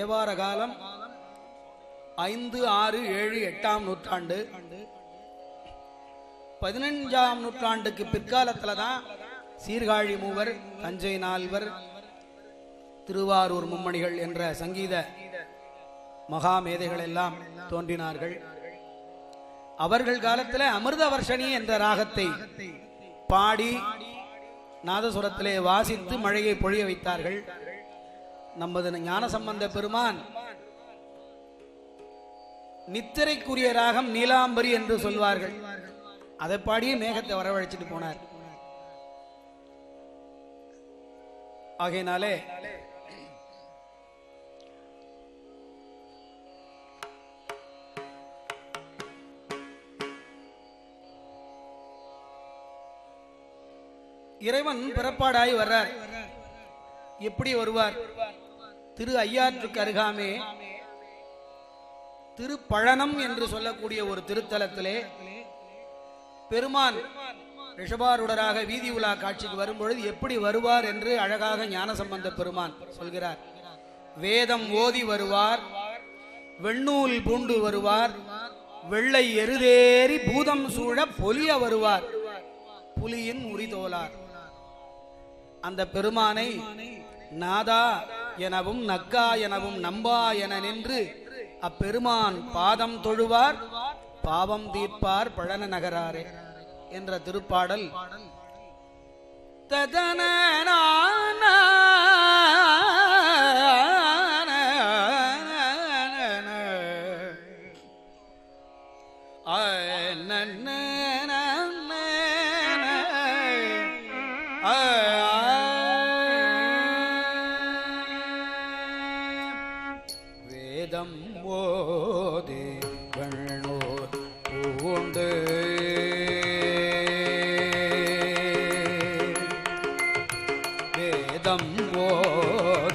ராயபார காலம் ஐந்து ஆறு ஏழு எட்டாம் நூற்றாண்டு பதினஞ்சாம் நூற்றாண்டுக்கு பிற்காலத்துல தான் சீர்காழி மூவர் தஞ்சை நால்வர் திருவாரூர் மும்மணிகள் என்ற சங்கீத மகா மேதைகள் எல்லாம் தோன்றினார்கள் அவர்கள் காலத்தில் அமிர்த வர்ஷணி என்ற ராகத்தை பாடி நாதசுரத்திலே வாசித்து மழையை பொழிய வைத்தார்கள் நமது ஞானசம்பந்த பெருமான் நித்திரைக்குரிய ராகம் நீலாம்பரி என்று சொல்வார்கள் அதை பாடியே மேகத்தை வரவழைச்சிட்டு போனார் ஆகையினாலே இறைவன் பிறப்பாடாய் வர்றார் எப்படி வருவார் திரு ஐயாற்றுக்கு அருகாமே திருப்பழனம் என்று சொல்லக்கூடிய ஒரு திருத்தலத்திலே பெருமான் ரிஷபாருடராக வீதி உலா காட்சிக்கு வரும்பொழுது எப்படி வருவார் என்று அழகாக ஞானசம்பந்த பெருமான் சொல்கிறார் வேதம் ஓதி வருவார் வெண்ணூல் பூண்டு வருவார் வெள்ளை எருதேறி பூதம் சூழ பொலிய வருவார் புலியின் உரிதோலார் அந்த பெருமானை நாதா எனவும் நக்கா எனவும் நம்பா என நின்று அப்பெருமான் பாதம் தொழுவார் பாவம் தீர்ப்பார் பழன நகராரே என்ற திருப்பாடல் ததனனான வேதம் ஓதே கண்ணோர் பூண்டு வேதம் ஓதே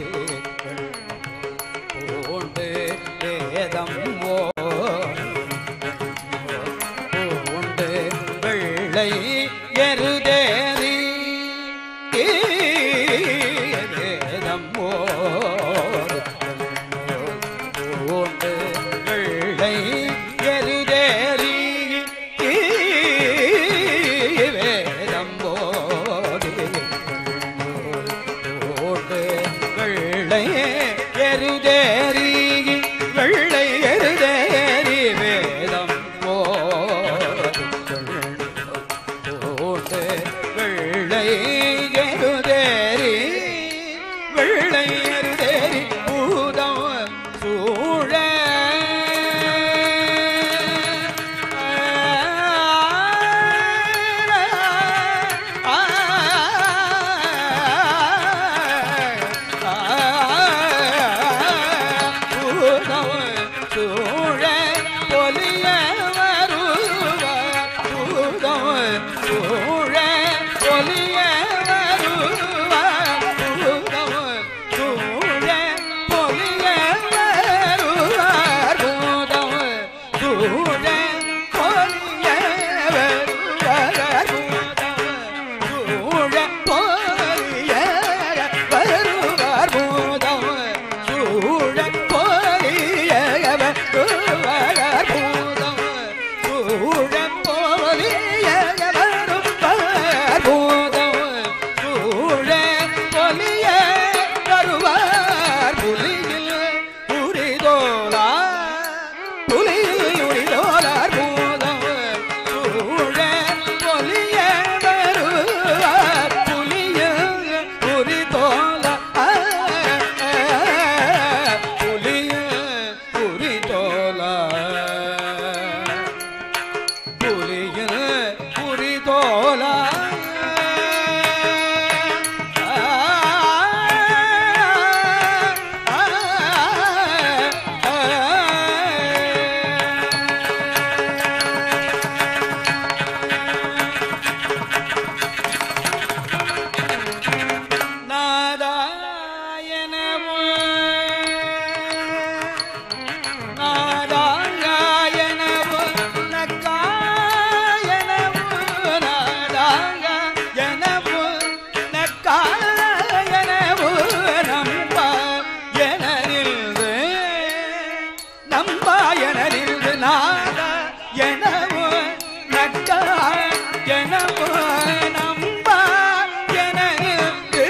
எனலிருந்து நாத எனவோ நக்கா எனவோ நம்பா எனக்கு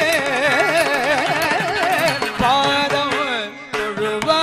பாதம் தொழுவா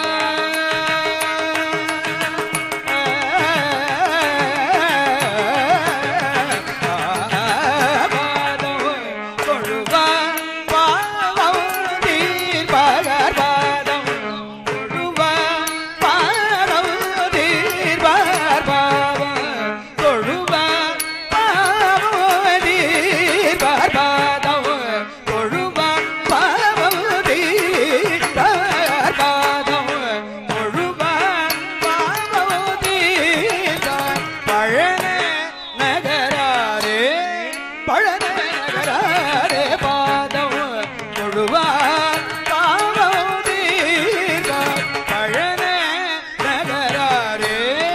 பாதம் தொழுவா பாவம் தீர்ப்பார் பாதம் தொழுவா பாதம் தீர்ப்பார் பாவம் தொழுவா பாவம் தீர்ப்பார் பாதம் தொழுவா பாவம் தீர்ப்பார் பாதம் தொழுவா பாவம் தீர்ப்பார் பழன நகராரே பழன நகராரே பாதம் தொழுவார் பாவம் தீர்ப்பார் பழன நகராரே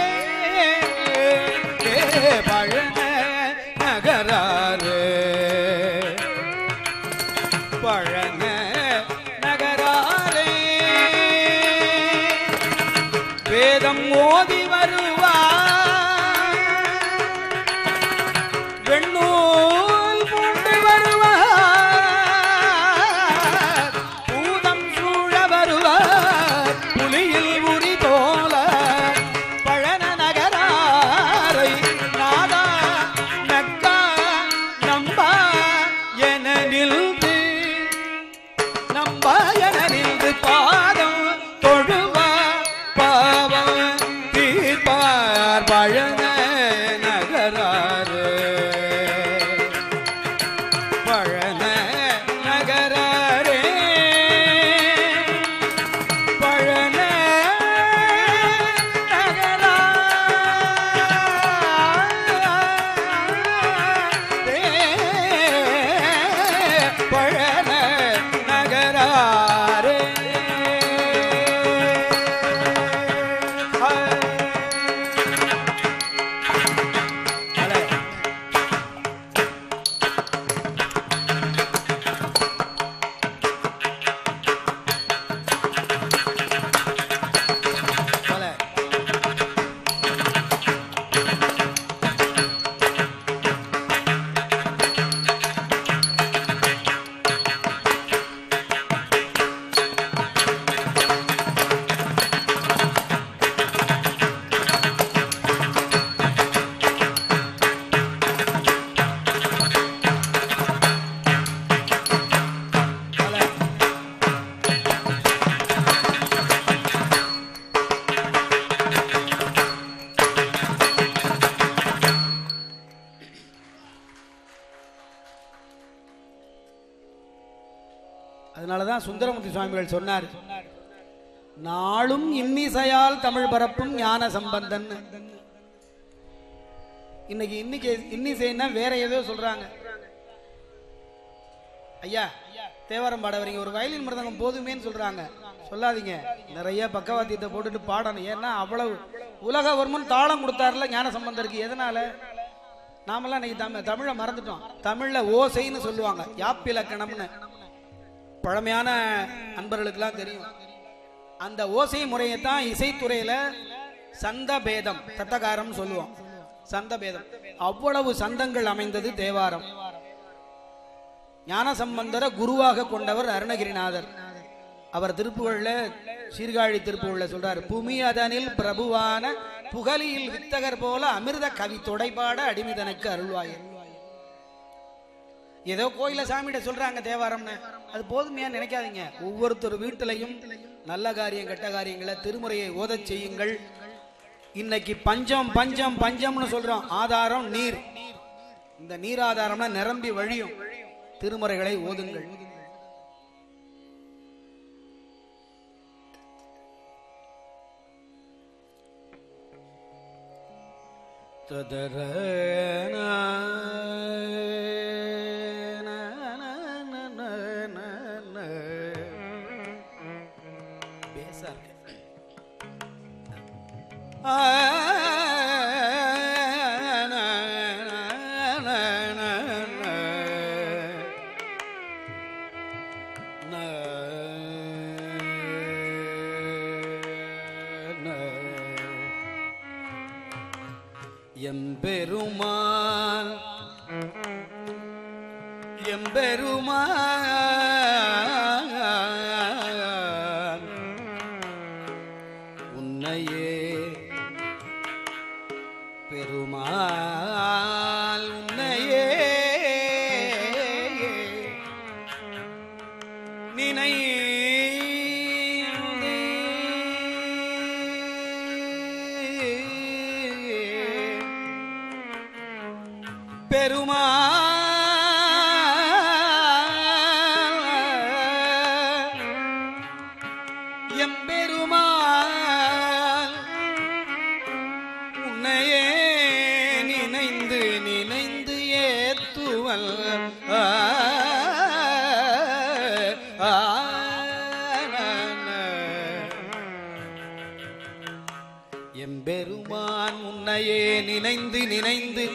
பழன நகராரே பழன நகராரே வேதம் ஓதி வருவார் வெண்ணூல் பூண்டு வருவார் பூதம் சூழ வருவார் புலியில் உரி தோல பழன நகராரை நாதா நக்கா நம்பா என நின்று நம்பாயன நின்று பாதம் தொழுவா பாவம் தீர்ப்பார் பழன நகராறு பழன நகராரே பழன நகராரே பழன நகராரே ஹலோ ஹலோ ஹலோ அதனாலதான் சுந்தரமூர்த்தி சுவாமிகள் சொன்னார் நாளும் இன்னிசையால் தமிழ் பரப்பும் ஞான சம்பந்தன் இன்னைக்கு இன்னைக்கு இன்னிசைன்னா வேற ஏதோ சொல்றாங்க ஐயா தேவாரம் பாட வரீங்க ஒரு வயலின் மிருதங்கம் போதுமேன்னு சொல்றாங்க சொல்லாதீங்க நிறைய பக்கவாத்தியத்தை போட்டுட்டு பாடணும் ஏன்னா அவ்வளவு உலகவர்மன் தாளம் கொடுத்தாருல ஞான சம்பந்தருக்கு எதனால நாமெல்லாம் இன்னைக்கு தமிழ் தமிழை மறந்துட்டோம் தமிழ்ல ஓசைன்னு சொல்லுவாங்க யாப்பிலக்கணம்னு பழமையான அன்பர்களுக்கெல்லாம் தெரியும் அந்த ஓசை முறையை தான் இசைத்துறையில சந்த பேதம் தத்தகாரம் சொல்லுவோம் சந்த பேதம் அவ்வளவு சந்தங்கள் அமைந்தது தேவாரம் ஞானசம்பந்தர குருவாக கொண்டவர் அருணகிரிநாதர் அவர் திருப்புகழ்ல சீர்காழி திருப்புகழ்ல சொல்றார் புமி அதனில் பிரபுவான புகழியில் வித்தகர் போல அமிர்த கவி தொடைபாட அடிமிதனுக்கு அருள்வாயர் ஏதோ கோயில சாமிகிட்ட சொல்றாங்க தேவாரம்னு அது போதுமையா நினைக்காதீங்க ஒவ்வொருத்தர் வீட்டிலையும் நல்ல காரியம் கெட்ட காரியங்களை திருமுறையை ஓதச் செய்யுங்கள் இன்னைக்கு பஞ்சம் பஞ்சம் பஞ்சம்னு சொல்றோம் ஆதாரம் நீர் இந்த நீர் ஆதாரம்னா நிரம்பி வழியும் திருமுறைகளை ஓதுங்கள் பேசா இருக்கு எம்பெருமான் எம்பெருமான் உன்னையே பெருமாள் உன்னையே நினைந்து பெருமாள் எம்பெருமாள் உன்னையே நினைந்து நினைந்து ஏத்துவல் ஆ, ஆ, நா, நா. எம்பெருமான் உன்னையே நினைந்து நினைந்து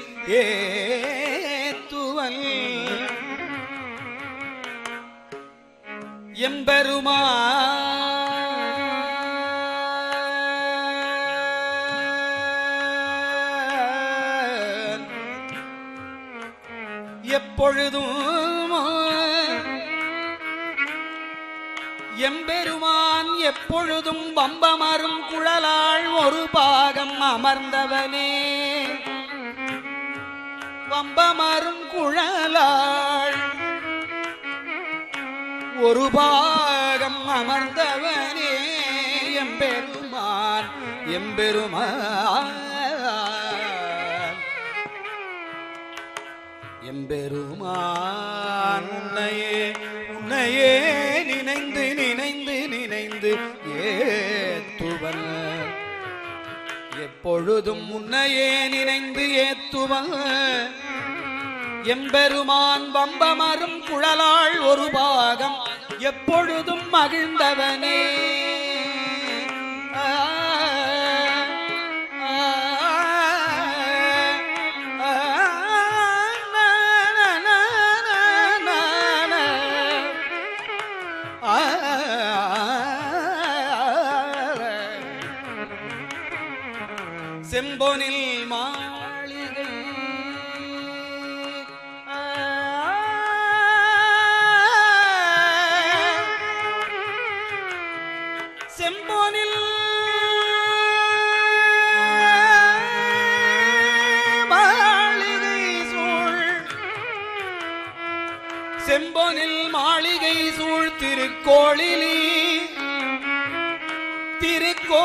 ஏத்துவல் எம்பெருமான் எப்பொழுதும் எம்பெருமான் எப்பொழுதும் பம்பமரும் குழலாள் ஒரு பாகம் அமர்ந்தவனே வம்பமரும் குழலாள் ஒரு பாகம் அமர்ந்தவனே எம்பெருமான் எம்பெருமான் எம்பெருமான் உன்னையே உன்னையே நினைந்து நினைந்து நினைந்து ஏத்துவன் எப்பொழுதும் உன்னையே நினைந்து ஏத்துவன் எம்பெருமான் வம்பமரும் குழலாள் ஒரு பாகம் எப்பொழுதும் மகிழ்ந்தவனே ஆ, ஆ, ஆ, நா, நா, நா, நா, நா. ஆ, செம்பொனில் மாளிகை ஆ, செம்பொனில் மாளிகை சூழ் செம்பொனில் மாளிகை சூழ் திருக்கோளிலி திருக்கோ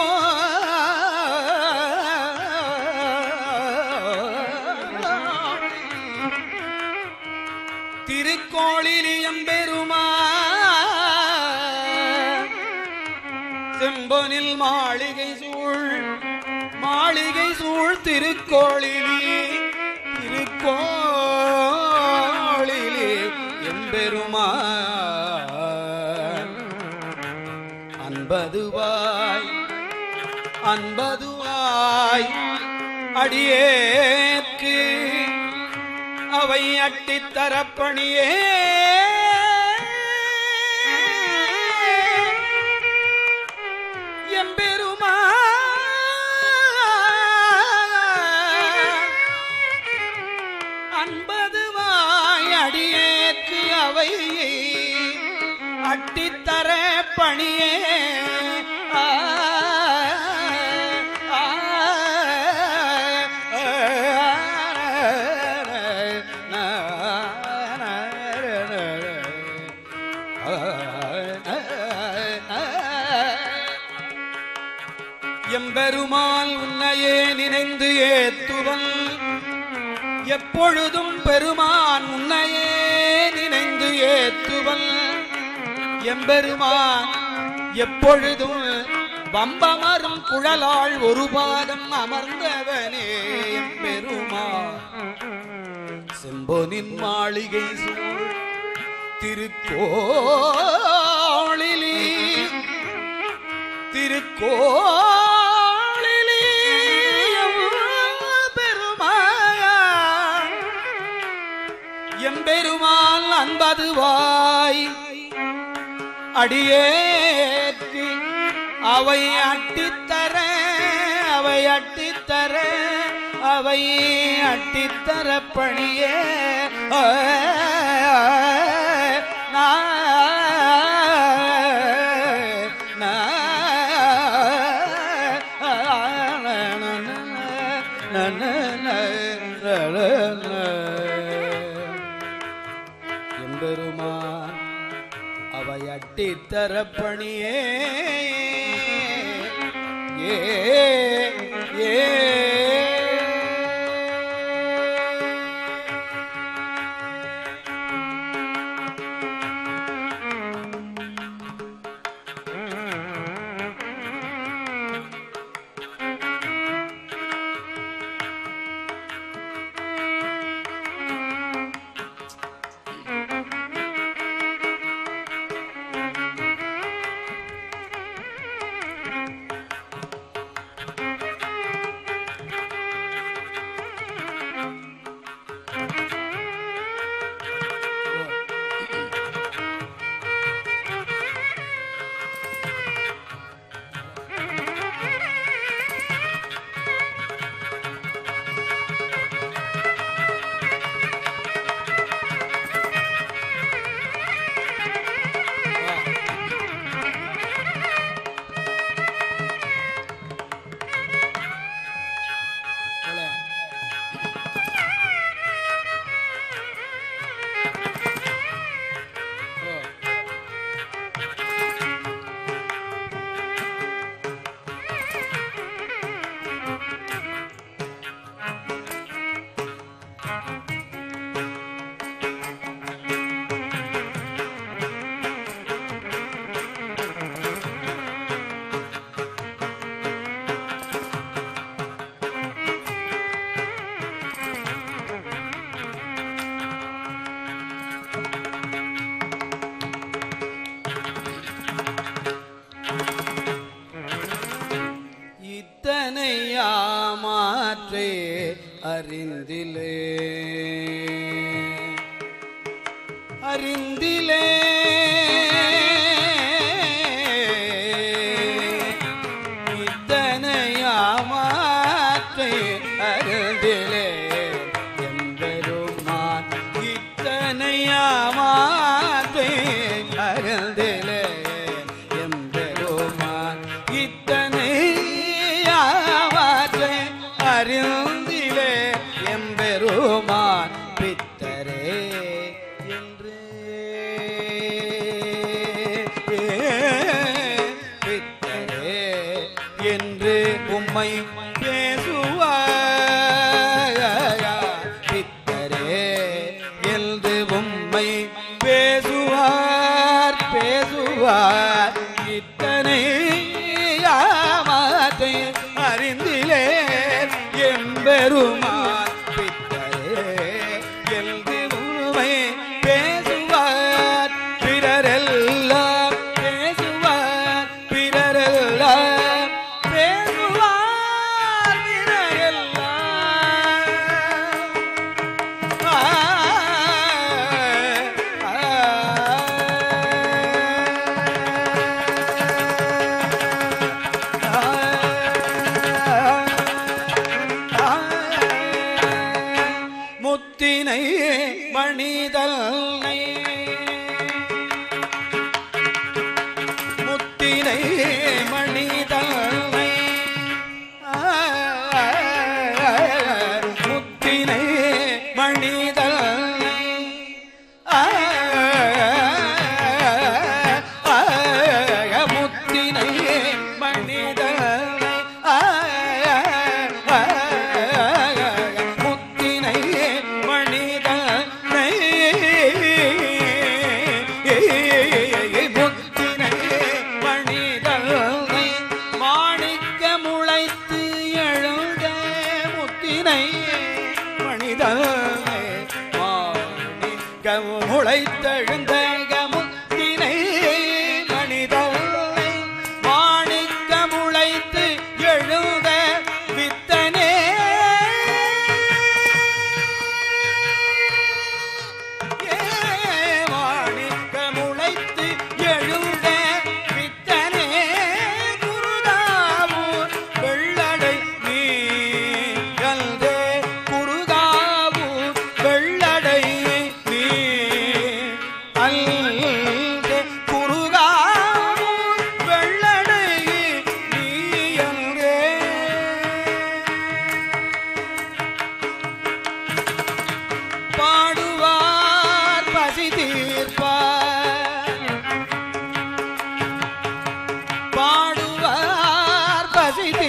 திருக்கோளிலியம் பெருமா செம்பொனில் மாளிகை சூழ் மாளிகை சூழ் திருக்கோளிலி திருக்கோளிலி எம்பெருமா அன்பதுவாய் அன்பதுவாய் அடியேற்கு அவை அட்டித்தரப்பணியே எம்பெருமா அன்பதுவாய் அடியேற்கு அவை அட்டித்தர பணியே ஆ, ஆ, எம்பெருமாள் உன்னையே நினைந்து ஏத்துவன் எப்பொழுதும் பெருமான் உன்னையே நினைந்து ஏத்துவன் எம்பெருமான் எப்பொழுதும் வம்பமரும் குழலாள் ஒரு பாதம் அமர்ந்தவனே எம்பெருமான் செம்பொனின் மாளிகை சூழ் திருக்கோளிலி திருக்கோளிலி பெருமாள் எம்பெருமாள் அன்பதுவாய் அடியேற்கு அவை அட்டித்தர அவை அட்டித்தர ஆ, அவை அட்டித்தர பணியே எம்பெருமான் அவை அட்டித்தர பணியே ஏ ஏ போல. ஓ. இத்தனை யாமாற்றே அறிந்திலே அறிந்திலே இத்தனை யாமாற்றே அறிந்திலே எம்பெருமான் இத்தனை யாமாற்றே அறிந்திலே எம்பெருமான் இத்தனை யாவாற்றை அறிந்திலே எம்பெருமான் பித்தரே என்று பித்தரே என்று உம்மை பேசுவார் பித்தரே என்று உம்மை பேசுவார் பேசுவார் இத்தனை யாமத்தை அறிந்திலே எம்பெருமான் பித்தரே என்று உம்மை பேசுவார் பிறரெல்லாம் பேசுவார் பிறரெல்லாம் பேசுவார் பிறரெல்லாம் ஆ, ஆ, முத்தினை மணிதல்னை முத்தினை மணிதல்னை முத்தினை மணிதல்னை முத்தினை மணிதல்னை முத்தினை மணிதல்னை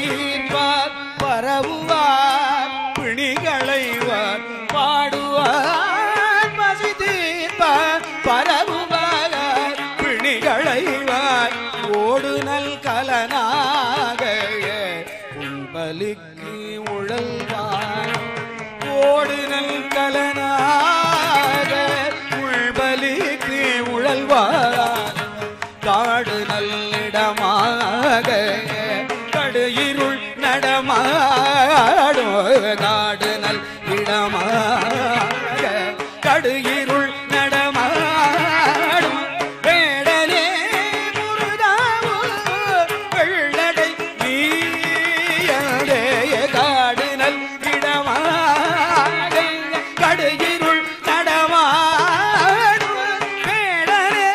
தீர்ப்பார் பரவுவார் பிணிகளைவார் பாடுவார் பசி தீர்ப்பார் பரவுவார் பிணிகளைவார் ஓடுநல் கலனாக உண்பலிக்கு உழல்வார் ஓடுநல் கலனாக உள்பலிக்கு உழல்வார் காடு நல்லிடமாக கடு இருள் நடமாடும் காடு நல் இடமாக கடு இருள் நடமாடும் வேடனே முருகாவோ வெள்ளடை நீயதே காடு நல் இடமாக கடு இருள் நடமாடும் வேடனே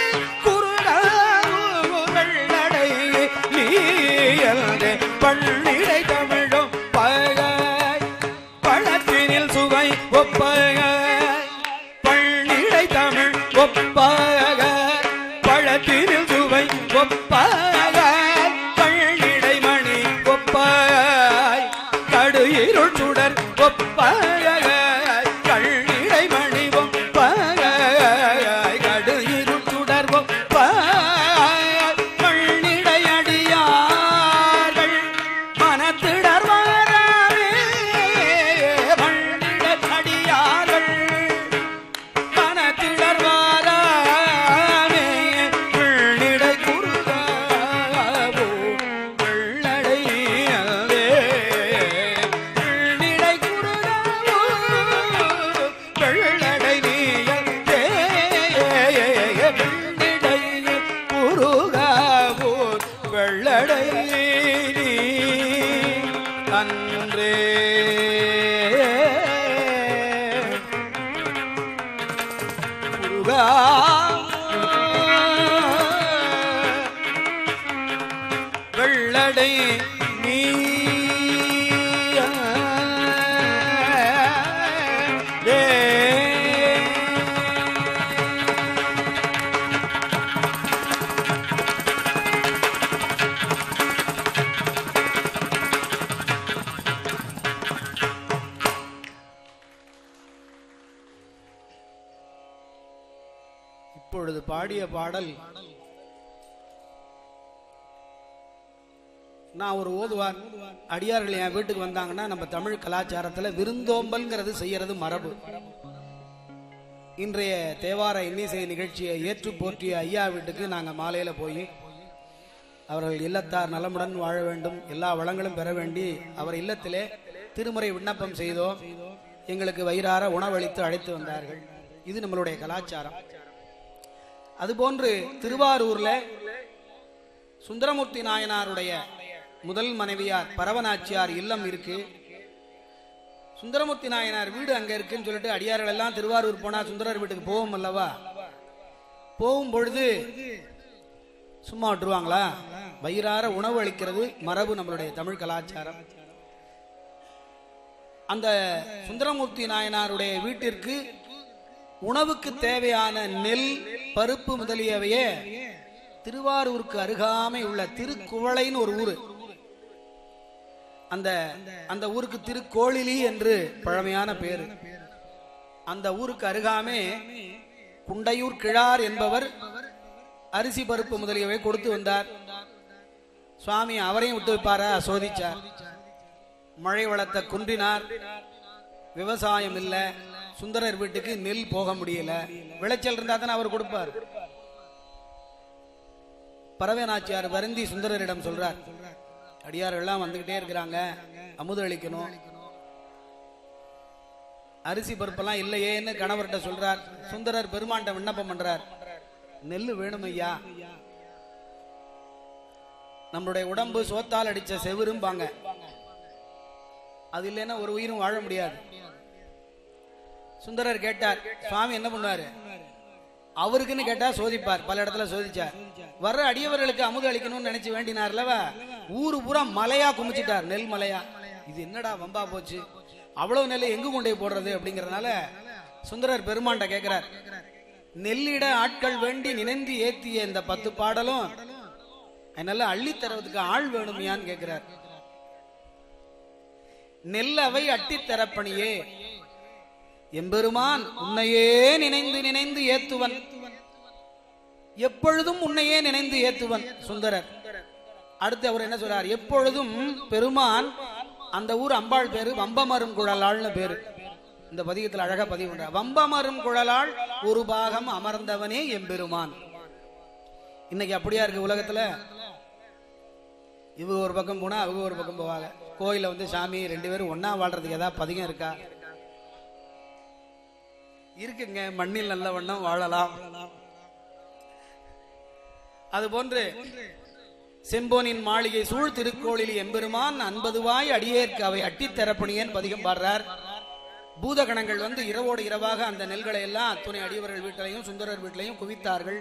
குருடாவோ வெள்ளடை நீயதே பள்ளிடை தமிழும் பகாய் பழத்தினில் சுவை ஒப்பகாய் பள்ளிடை தமிழ் ஒப்பகாய் பழத்தினில் சுவை ஒப்பகாய் பள்ளிடை மணி ஒப்பகாய் கடு இருள் சுடர் ஒப்பகாய் கள்ளிடை மணி ஒப்பகாய் கடு இருள் சுடர் ஒப்பகாய் கள்ளிடை அடியார்கள் மனத்திடர் வாராமே மண்ணிடர் அடியார்கள் மனத்திடர் வாராமே உள்ளிடை குறுகாவோ வெள்ளடையவே உள்ளிடை குறுகாவோ வெள்ளடை நீயவே வெள்ளிடை குறுகாவோ வெள்ளடை நீ அன்றே முருகா வெள்ளடை நீ இப்பொழுது பாடிய பாடல் நான் ஒரு ஓதுவார் அடியார்கள் என் வீட்டுக்கு வந்தாங்கன்னா நம்ம தமிழ் கலாச்சாரத்துல விருந்தோம்பல்ங்கிறது செய்யறது மரபு இன்றைய தேவார இன்னிசை நிகழ்ச்சியை ஏற்று போற்றிய ஐயா வீட்டுக்கு நாங்க மாலையில போய் அவர்கள் இல்லத்தார் நலமுடன் வாழ வேண்டும் எல்லா வளங்களும் பெற வேண்டி அவர் இல்லத்திலே திருமுறை விண்ணப்பம் செய்தோம் எங்களுக்கு வயிறார உணவளித்து அழைத்து வந்தார்கள் இது நம்மளுடைய கலாச்சாரம் அதுபோன்று திருவாரூர்ல சுந்தரமூர்த்தி நாயனாருடைய முதல் மனைவியார் பரவனாச்சியார் இல்லம் இருக்கு சுந்தரமூர்த்தி நாயனார் வீடு அங்க இருக்குன்னு சொல்லிட்டு அடியார்கள் எல்லாம் திருவாரூர் போனா சுந்தரர் வீட்டுக்கு போவோம் அல்லவா போகும் பொழுது சும்மா விட்டுருவாங்களா வயிறார உணவு அளிக்கிறது மரபு நம்மளுடைய தமிழ் கலாச்சாரம் அந்த சுந்தரமூர்த்தி நாயனாருடைய வீட்டிற்கு உணவுக்கு தேவையான நெல் பருப்பு முதலியவையே திருவாரூருக்கு அருகாமை உள்ள திருக்குவளைன்னு ஒரு ஊரு அந்த அந்த ஊருக்கு திருக்கோளிலி என்று பழமையான பேரு அந்த ஊருக்கு அருகாமே குண்டையூர் கிழார் என்பவர் அரிசி பருப்பு முதலியவை கொடுத்து வந்தார் சுவாமி அவரையும் விட்டு வைப்பாரா சோதிச்சார் மழை வளத்தை குன்றினார் விவசாயம் இல்ல சுந்தரர் வீட்டுக்கு நெல் போக முடியல விளைச்சல் இருந்தா தானே அவர் கொடுப்பார் பரவேனாச்சியார் வருந்தி சுந்தரரிடம் சொல்றார் அடியார் எல்லாம் வந்துகிட்டே இருக்கிறாங்க அமுது அளிக்கணும் அரிசி பருப்பெல்லாம் இல்லையேன்னு கணவர்கிட்ட சொல்றார் சுந்தரர் பெருமாண்ட விண்ணப்பம் பண்றார் நெல்லு வேணும் ஐயா நம்மளுடைய உடம்பு சோத்தால் அடிச்ச செவிரும்பாங்க அது இல்லைன்னா ஒரு உயிரும் வாழ முடியாது சுந்தரர் கேட்டார் சுவாமி என்ன பண்ணுவாரு அவருக்குன்னு கேட்டா சோதிப்பார் பல இடத்துல சோதிச்சார் வர்ற அடியவர்களுக்கு அமுது அளிக்கணும்னு நினைச்சு வேண்டினார்லவா ஊரு பூரா மலையா குமிச்சிட்டார் நெல் மலையா இது என்னடா வம்பா போச்சு அவ்வளவு நெல்லை எங்கு கொண்டு போய் போடுறது அப்படிங்கறதுனால சுந்தரர் பெருமாண்ட கேட்கிறார் நெல்லிட ஆட்கள் வேண்டி நினைந்து ஏத்திய இந்த பத்து பாடலும் என்னால அள்ளி தரதுக்கு ஆள் வேணுமியான்னு கேட்கிறார் நெல்லவை அட்டித் தரப்பணியே எம்பெருமான் உன்னையே நினைந்து நினைந்து ஏத்துவன் எப்பொழுதும் உன்னையே நினைந்து ஏத்துவன் சுந்தரர் அடுத்து அவர் என்ன சொல்றார் எப்பொழுதும் பெருமான் அந்த ஊர் அம்பாள் பேரு வம்பமரும் குழலாள்னு பேரு இந்த பதிகத்தில் அழகா பதிவு பண்றார் வம்பமரும் குழலாள் ஒரு பாகம் அமர்ந்தவனே எம்பெருமான் இன்னைக்கு அப்படியா இருக்கு உலகத்துல இவங்க ஒரு பக்கம் போனா அவங்க ஒரு பக்கம் போவாங்க கோயில்ல வந்து சாமி ரெண்டு பேரும் ஒண்ணா வாழ்றதுக்கு ஏதாவது பதிகம் இருக்கா இருக்குங்க மண்ணில் நல்ல வண்ணம் வாழலாம் அது போன்று செம்போனின் மாளிகை சூழ் திருக்கோளில் எம்பெருமான் அன்பதுவாய் அடியேற்கு அவை அட்டித் தரப்பணியேன் பதிகம் பாடுறார் பூதகணங்கள் வந்து இரவோடு இரவாக அந்த நெல்களை எல்லாம் அத்துணை அடியவர்கள் வீட்டிலையும் சுந்தரர் வீட்டிலையும் குவித்தார்கள்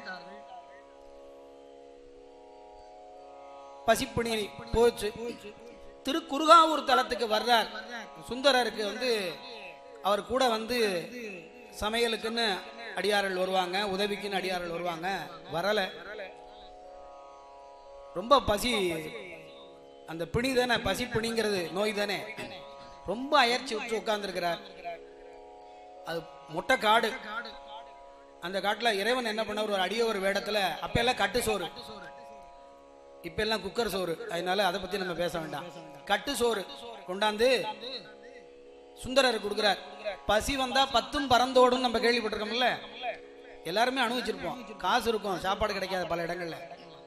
பசிப்பிணி போச்சு திருக்குறுகாவூர் தலத்துக்கு வர்றார் சுந்தரருக்கு வந்து அவர் கூட வந்து சமையலுக்குன்னு அடியார்கள் வருவாங்க உதவிக்குன்னு அடியார்கள் வருவாங்க வரல ரொம்ப பசி அந்த பிணி தானே பசி பிணிங்கிறது நோய் தானே ரொம்ப அயற்சி விட்டு உட்கார்ந்துருக்கிறார் அது மொட்டை காடு அந்த காட்டுல இறைவன் என்ன பண்ண ஒரு அடிய ஒரு வேடத்துல அப்ப எல்லாம் கட்டு சோறு இப்ப எல்லாம் குக்கர் சோறு அதனால அதை பத்தி நம்ம பேச வேண்டாம் கட்டு சோறு கொண்டாந்து சுந்தரர் கொடுக்கிறார் பசி வந்தா பத்தும் பறந்தோடும் நம்ம கேள்விப்பட்டிருக்கோம்ல எல்லாருமே அனுபவிச்சிருப்போம் காசு இருக்கும் சாப்பாடு கிடைக்காத பல இடங்கள்ல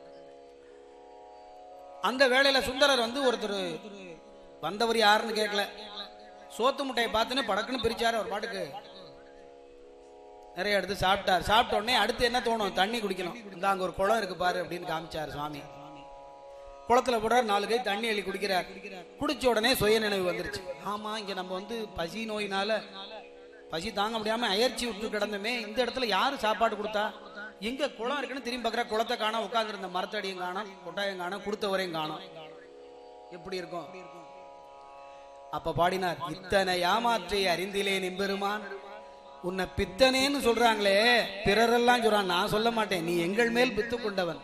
அந்த வேளையில சுந்தரர் வந்து ஒருத்தர் வந்தவர் யாருன்னு கேட்கல சோத்து முட்டையை பார்த்துன்னு படக்குன்னு பிரிச்சாரு ஒரு பாட்டுக்கு நிறைய எடுத்து சாப்பிட்டார் சாப்பிட்ட உடனே அடுத்து என்ன தோணும் தண்ணி குடிக்கணும் இந்த அங்க ஒரு குளம் இருக்கு பாரு அப்படின்னு காமிச்சார் சுவாமி குளத்துல போடுறார் நாலு கை தண்ணி அள்ளி குடிக்கிறார் குடிச்ச உடனே சுய நினைவு வந்துருச்சு ஆமா இங்க நம்ம வந்து பசி நோயினால பசி தாங்க முடியாம அயற்சி விட்டு கிடந்தோமே இந்த இடத்துல யாரு சாப்பாடு கொடுத்தா எங்க குளம் இருக்குன்னு திரும்பி பார்க்கற குளத்தை காணோம் உட்கார்ந்துருந்த மரத்தடியும் காணோம் கொட்டாயம் காணோம் கொடுத்தவரையும் காணோம் எப்படி இருக்கும் அப்ப பாடினார் இத்தனை ஏமாற்றை அறிந்திலே நிம்பெருமான் உன்னை பித்தனேன்னு சொல்றாங்களே பிறரெல்லாம் சொல்றான் நான் சொல்ல மாட்டேன் நீ எங்கள் மேல் பித்து கொண்டவன்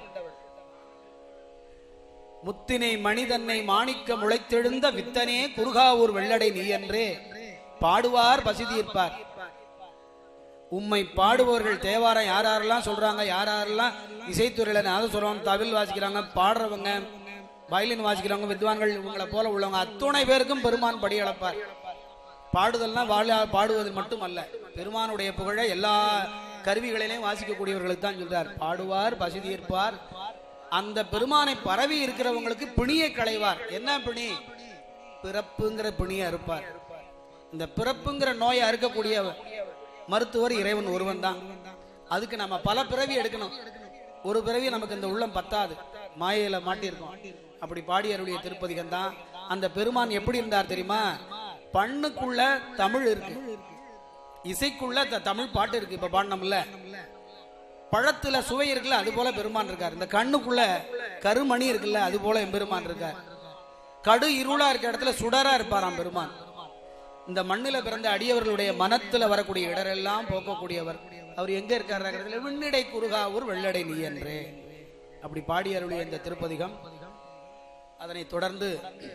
முத்தினை மணிதன்னை மாணிக்க முளைத்தெழுந்த வித்தனே குறுகாவூர் வெள்ளடை நீ என்றே பாடுவார் பசி தீர்ப்பார் உம்மை பாடுபவர்கள் தேவாரம் யார் யாரெல்லாம் சொல்றாங்க யார் யாரெல்லாம் இசைத்துறையில நாதசுரம் தவில் வாசிக்கிறாங்க பாடுறவங்க வயலின் வாசிக்கிறவங்க வித்வான்கள் இவங்களை போல உள்ளவங்க அத்துணை பேருக்கும் பெருமான் படி அளப்பார் பாடுதல்னா வாழ பாடுவது மட்டுமல்ல பெருமானுடைய புகழை எல்லா கருவிகளிலையும் வாசிக்கக்கூடியவர்களுக்கு தான் சொல்றார் பாடுவார் பசி தீர்ப்பார் அந்த பெருமானை பரவி இருக்கிறவங்களுக்கு பிணியை களைவார் என்ன பிணி பிறப்புங்கிற பிணியை அறுப்பார் இந்த பிறப்புங்கிற நோயை அறுக்கக்கூடிய மருத்துவர் இறைவன் ஒருவன் தான் அதுக்கு நம்ம பல பிறவி எடுக்கணும் ஒரு பிறவி நமக்கு இந்த உள்ளம் பத்தாது மாயையில மாட்டியிருக்கோம் அப்படி பாடி அருளிய திருப்பதிகம் தான் அந்த பெருமான் எப்படி இருந்தார் தெரியுமா பண்ணுக்குள்ள தமிழ் இருக்கு இசைக்குள்ள த- தமிழ் பாட்டு இருக்கு இப்ப பாடினோம்ல பழத்துல சுவை இருக்குல்ல அது போல பெருமான் இருக்கார் இந்த கண்ணுக்குள்ள கருமணி இருக்குல்ல அது போல எம்பெருமான் இருக்கார் கடு இருளா இருக்க இடத்துல சுடரா இருப்பாராம் பெருமான் இந்த மண்ணில பிறந்த அடியவர்களுடைய மனத்துல வரக்கூடிய இடரெல்லாம் போக்கக்கூடியவர் அவர் எங்க இருக்காரு விண்ணிடை குறுகாவூர் வெள்ளடை நீ என்றே அப்படி பாடி அருளிய இந்த திருப்பதிகம் அதனை தொடர்ந்து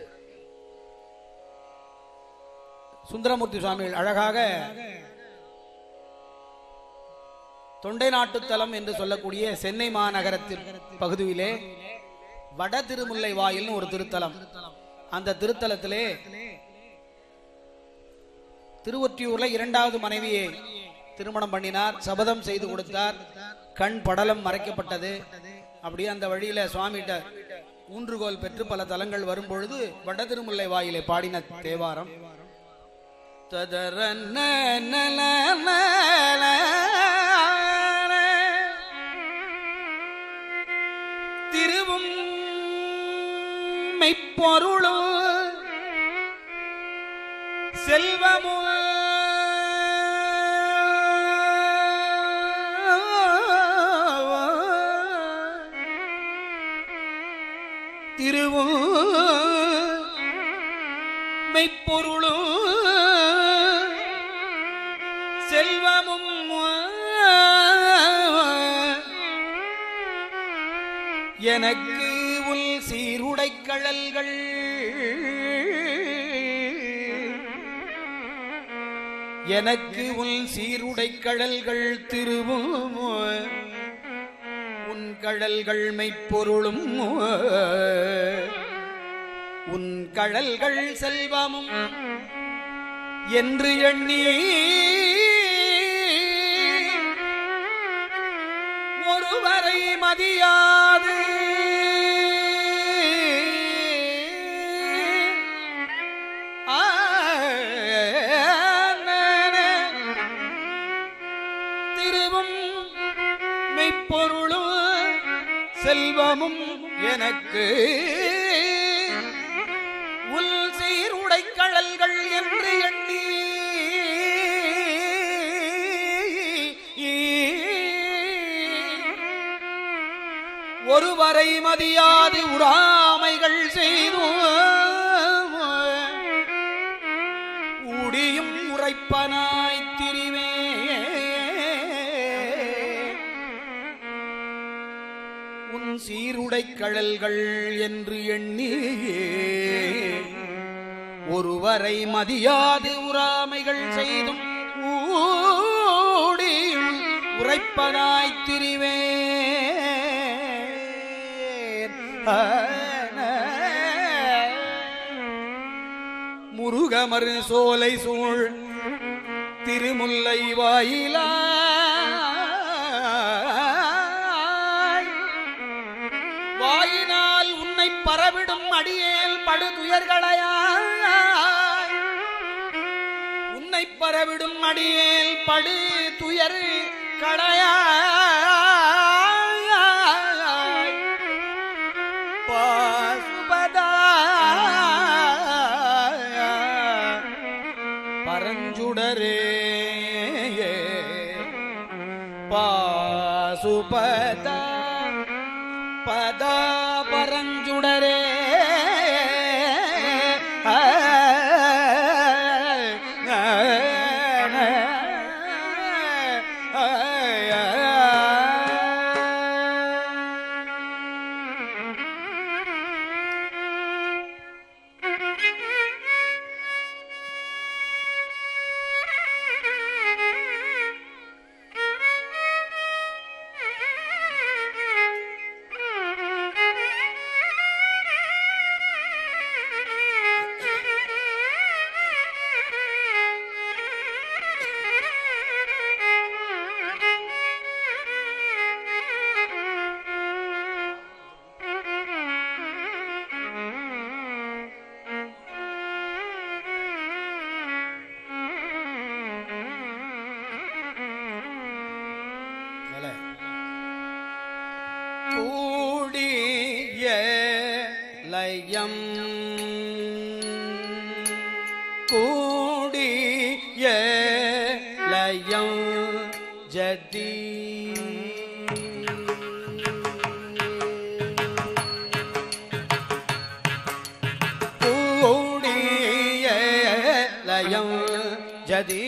சுந்தரமூர்த்தி சுவாமிகள் அழகாக தொண்டை நாட்டுத்தலம் என்று சொல்லக்கூடிய சென்னை மாநகரத்தின் பகுதியிலே வட திருமுல்லை வாயில்னு ஒரு திருத்தலம் அந்த திருத்தலத்திலே திருவொற்றியூர்ல இரண்டாவது மனைவியை திருமணம் பண்ணினார் சபதம் செய்து கொடுத்தார் கண் படலம் மறைக்கப்பட்டது அப்படியே அந்த வழியில சுவாமிகிட்ட ஊன்றுகோல் பெற்று பல தலங்கள் வரும் பொழுது வட திருமுல்லை வாயிலை பாடின தேவாரம் ததரன்ன நலன திருவும் மெய்ப்பொருளும் செல்வமோ திருவும் மெய்ப்பொருளும் செல்வமும் எனக்கு உள் சீருடை கழல்கள் எனக்கு உன் சீருடை கடல்கள் திருவும் உன் கடல்கள் மெய்ப்பொருளும் உன் கடல்கள் செல்வமும் என்று எண்ணி ஒருவரை மதியாது ஆ, திருவும் மெய்ப்பொருளும் செல்வமும் எனக்கு உள் சீருடை கடல்கள் என்று எண்ணி ஒருவரை மதியாது உறாமைகள் செய்து ஊடியும் உரைப்பனாய் திரிவே உன் சீருடை கடல்கள் என்று எண்ணி ஒருவரை மதியாது உறாமைகள் செய்தும் ஊடியும் உரைப்பனாய் திரிவேன் முருகமரு சோலை சூழ் திருமுல்லை வாயிலா வாயினால் உன்னை பரவிடும் அடியேல் படு துயர்களையாய் உன்னை பரவிடும் அடியேல் படு துயர் களையாய் பாசுபதா பரஞ்சுடரே பாசுபதா பதா பரஞ்சுடரே ஆ, ஆ, ஆ, மேலே. கூடிய லயம் கூடிய லயம் ஜதி கூடிய லயம் ஜதி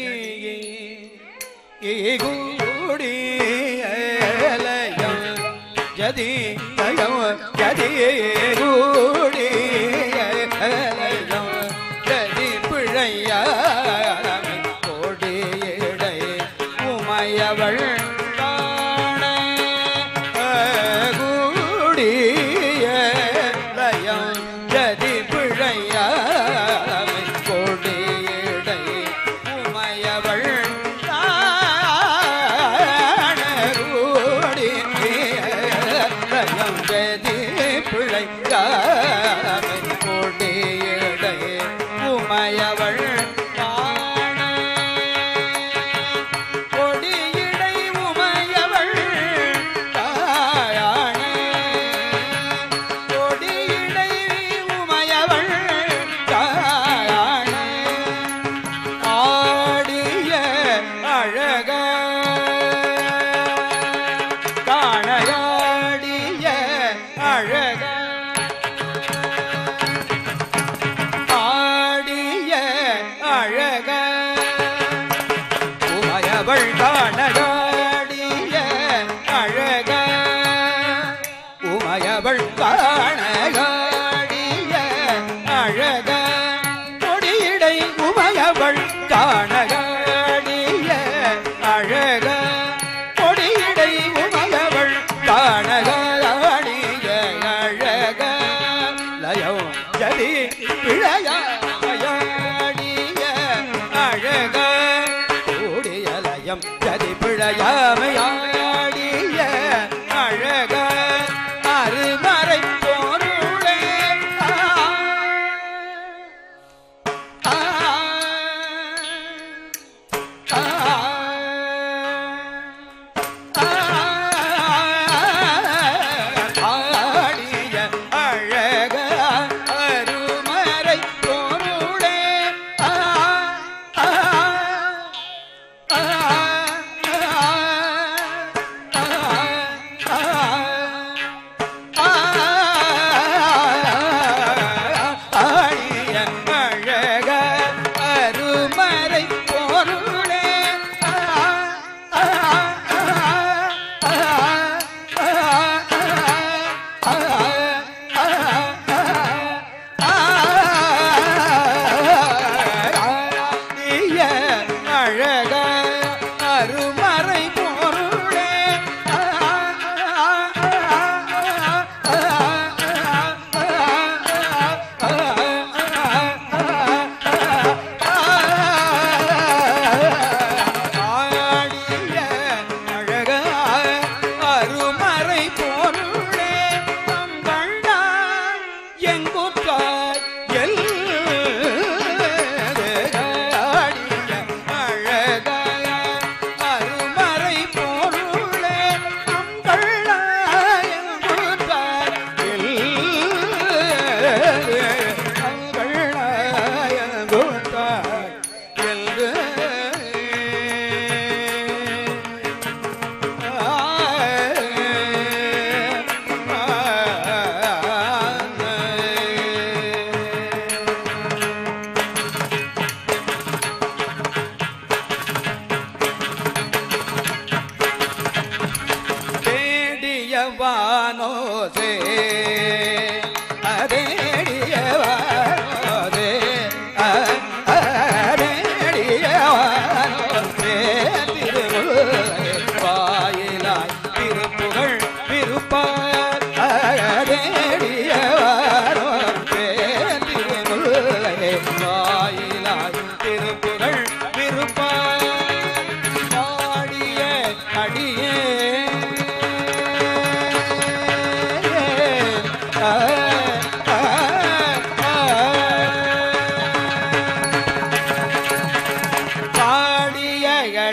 கூடியலயம் ஜதி லயம் ஜதி கூடியலயம் ஜதி பிழையாமை கோடியடை உமையவள் காண கூடிய லயம் ஜதி பிழையாமை கோடியடை உமையவள் காண கூடிய லயம் ஜதி பிழை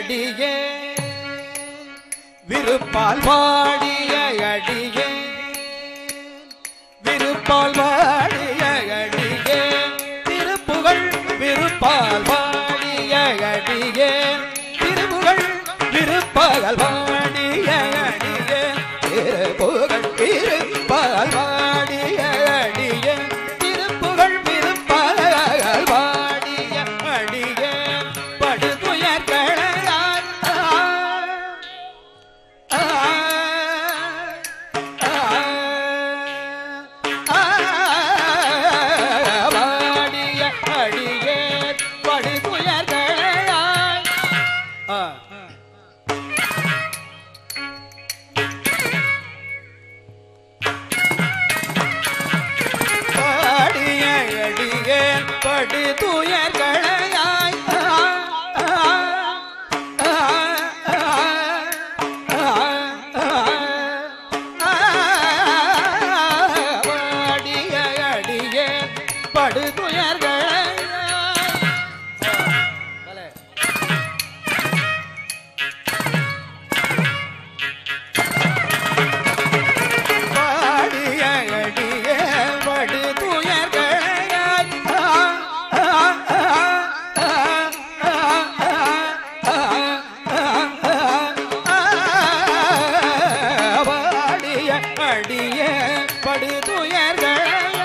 அடியே விருப்பால் பாடிய அடியே விருப்பால் பாடிய அடியே திருப்புகழ் விருப்பால் பாடிய அடியே திருப்புகழ் விருப்பால் பாடிய அடியே திருப்புகழ் விருப்பால் பாடிய அடியே திருப்புகழ் விருப்பால் பாடிய அடியே படுதுயர் களையார் வாடிய அடியே படுதுயர்களாய் பாடிய அடியே படுதுயர்களாய் வாடிய அடியே படுதுயர்களாய் பாடிய அடியே படுதுயர்களாய் பாடிய அடிய படுதுயர்களாய்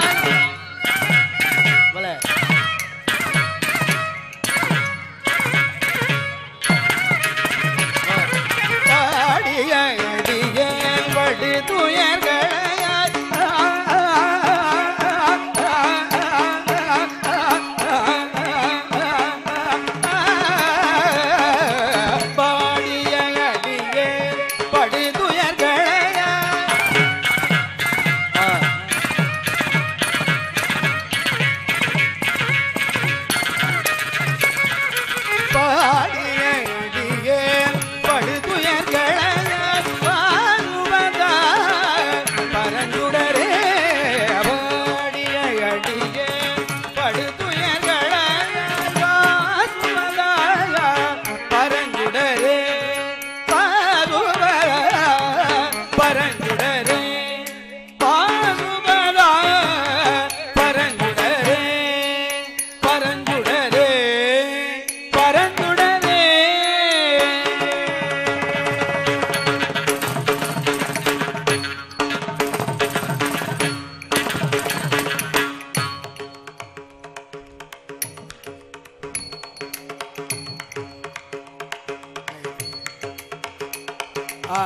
வல பாடிய அடிய படுதுயர்களாய் பாடிய அடியே படுதுயர்களாய் பாடிய அடியே படுதுயர்களாய் வாழுவதா பரஞ்சுடரே பாடிய அடியே படுதுயர்களாய் வாழுவதா பரஞ்சுடரே பாருவதா பரஞ்சுடரே பாருவதா பரஞ்சுடரே பரஞ்சுடரே பரஞ்சுடரே ஆ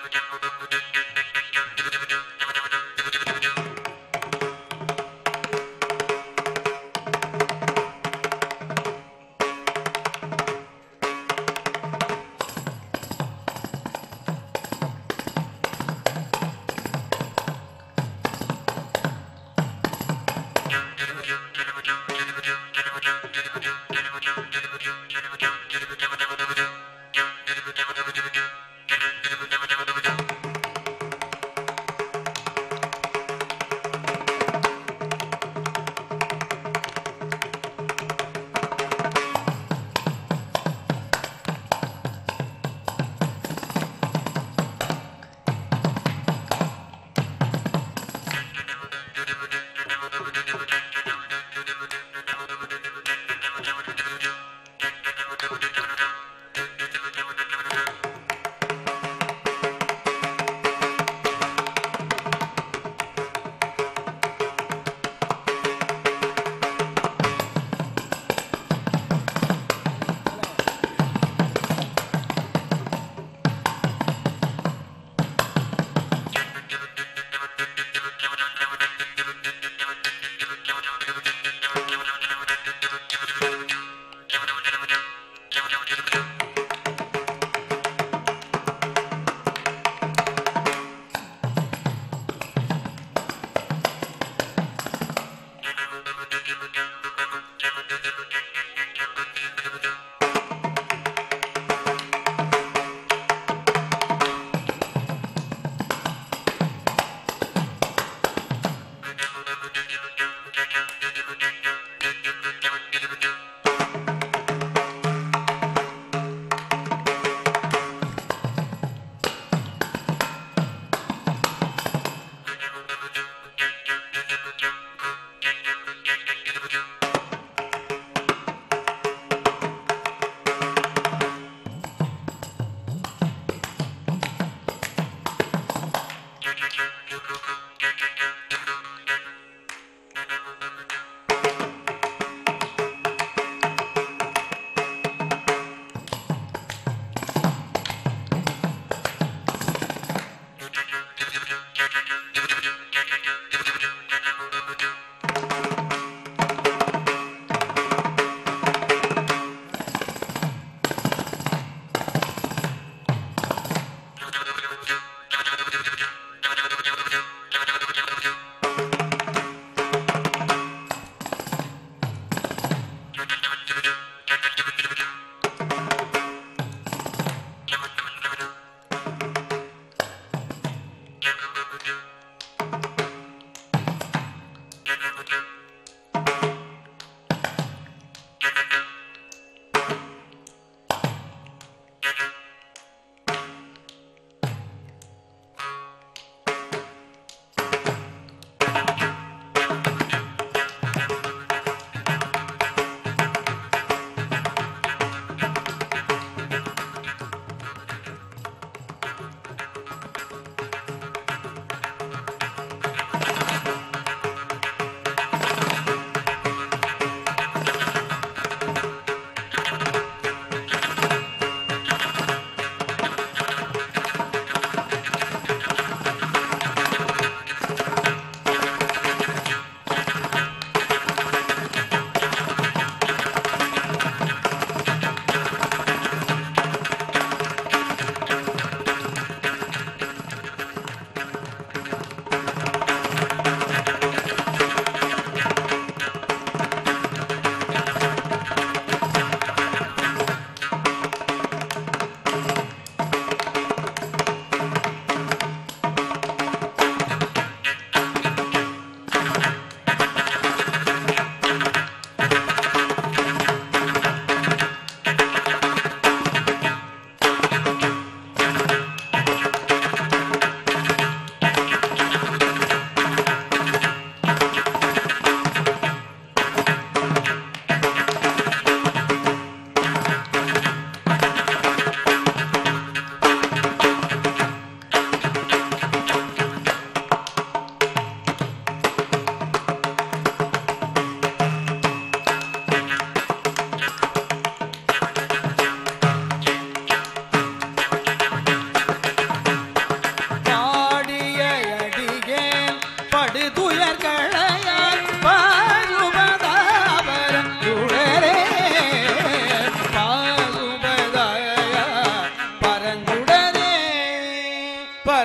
Thank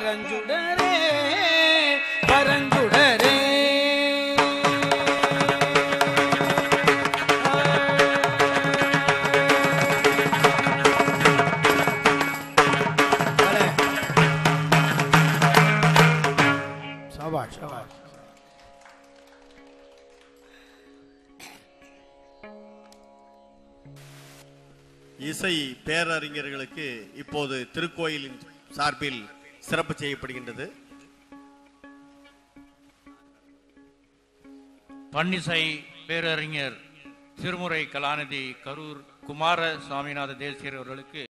பரஞ்சுடரே பரஞ்சுடரே சபாஷ் சபாஷ் இசை பேரறிஞர்களுக்கு இப்போது திருக்கோயிலின் சார்பில் சிறப்பு செய்யப்படுகின்றது பன்னிசை பேரறிஞர் சிறுமுறை கலாநிதி கரூர் குமார சுவாமிநாத தேசியர் அவர்களுக்கு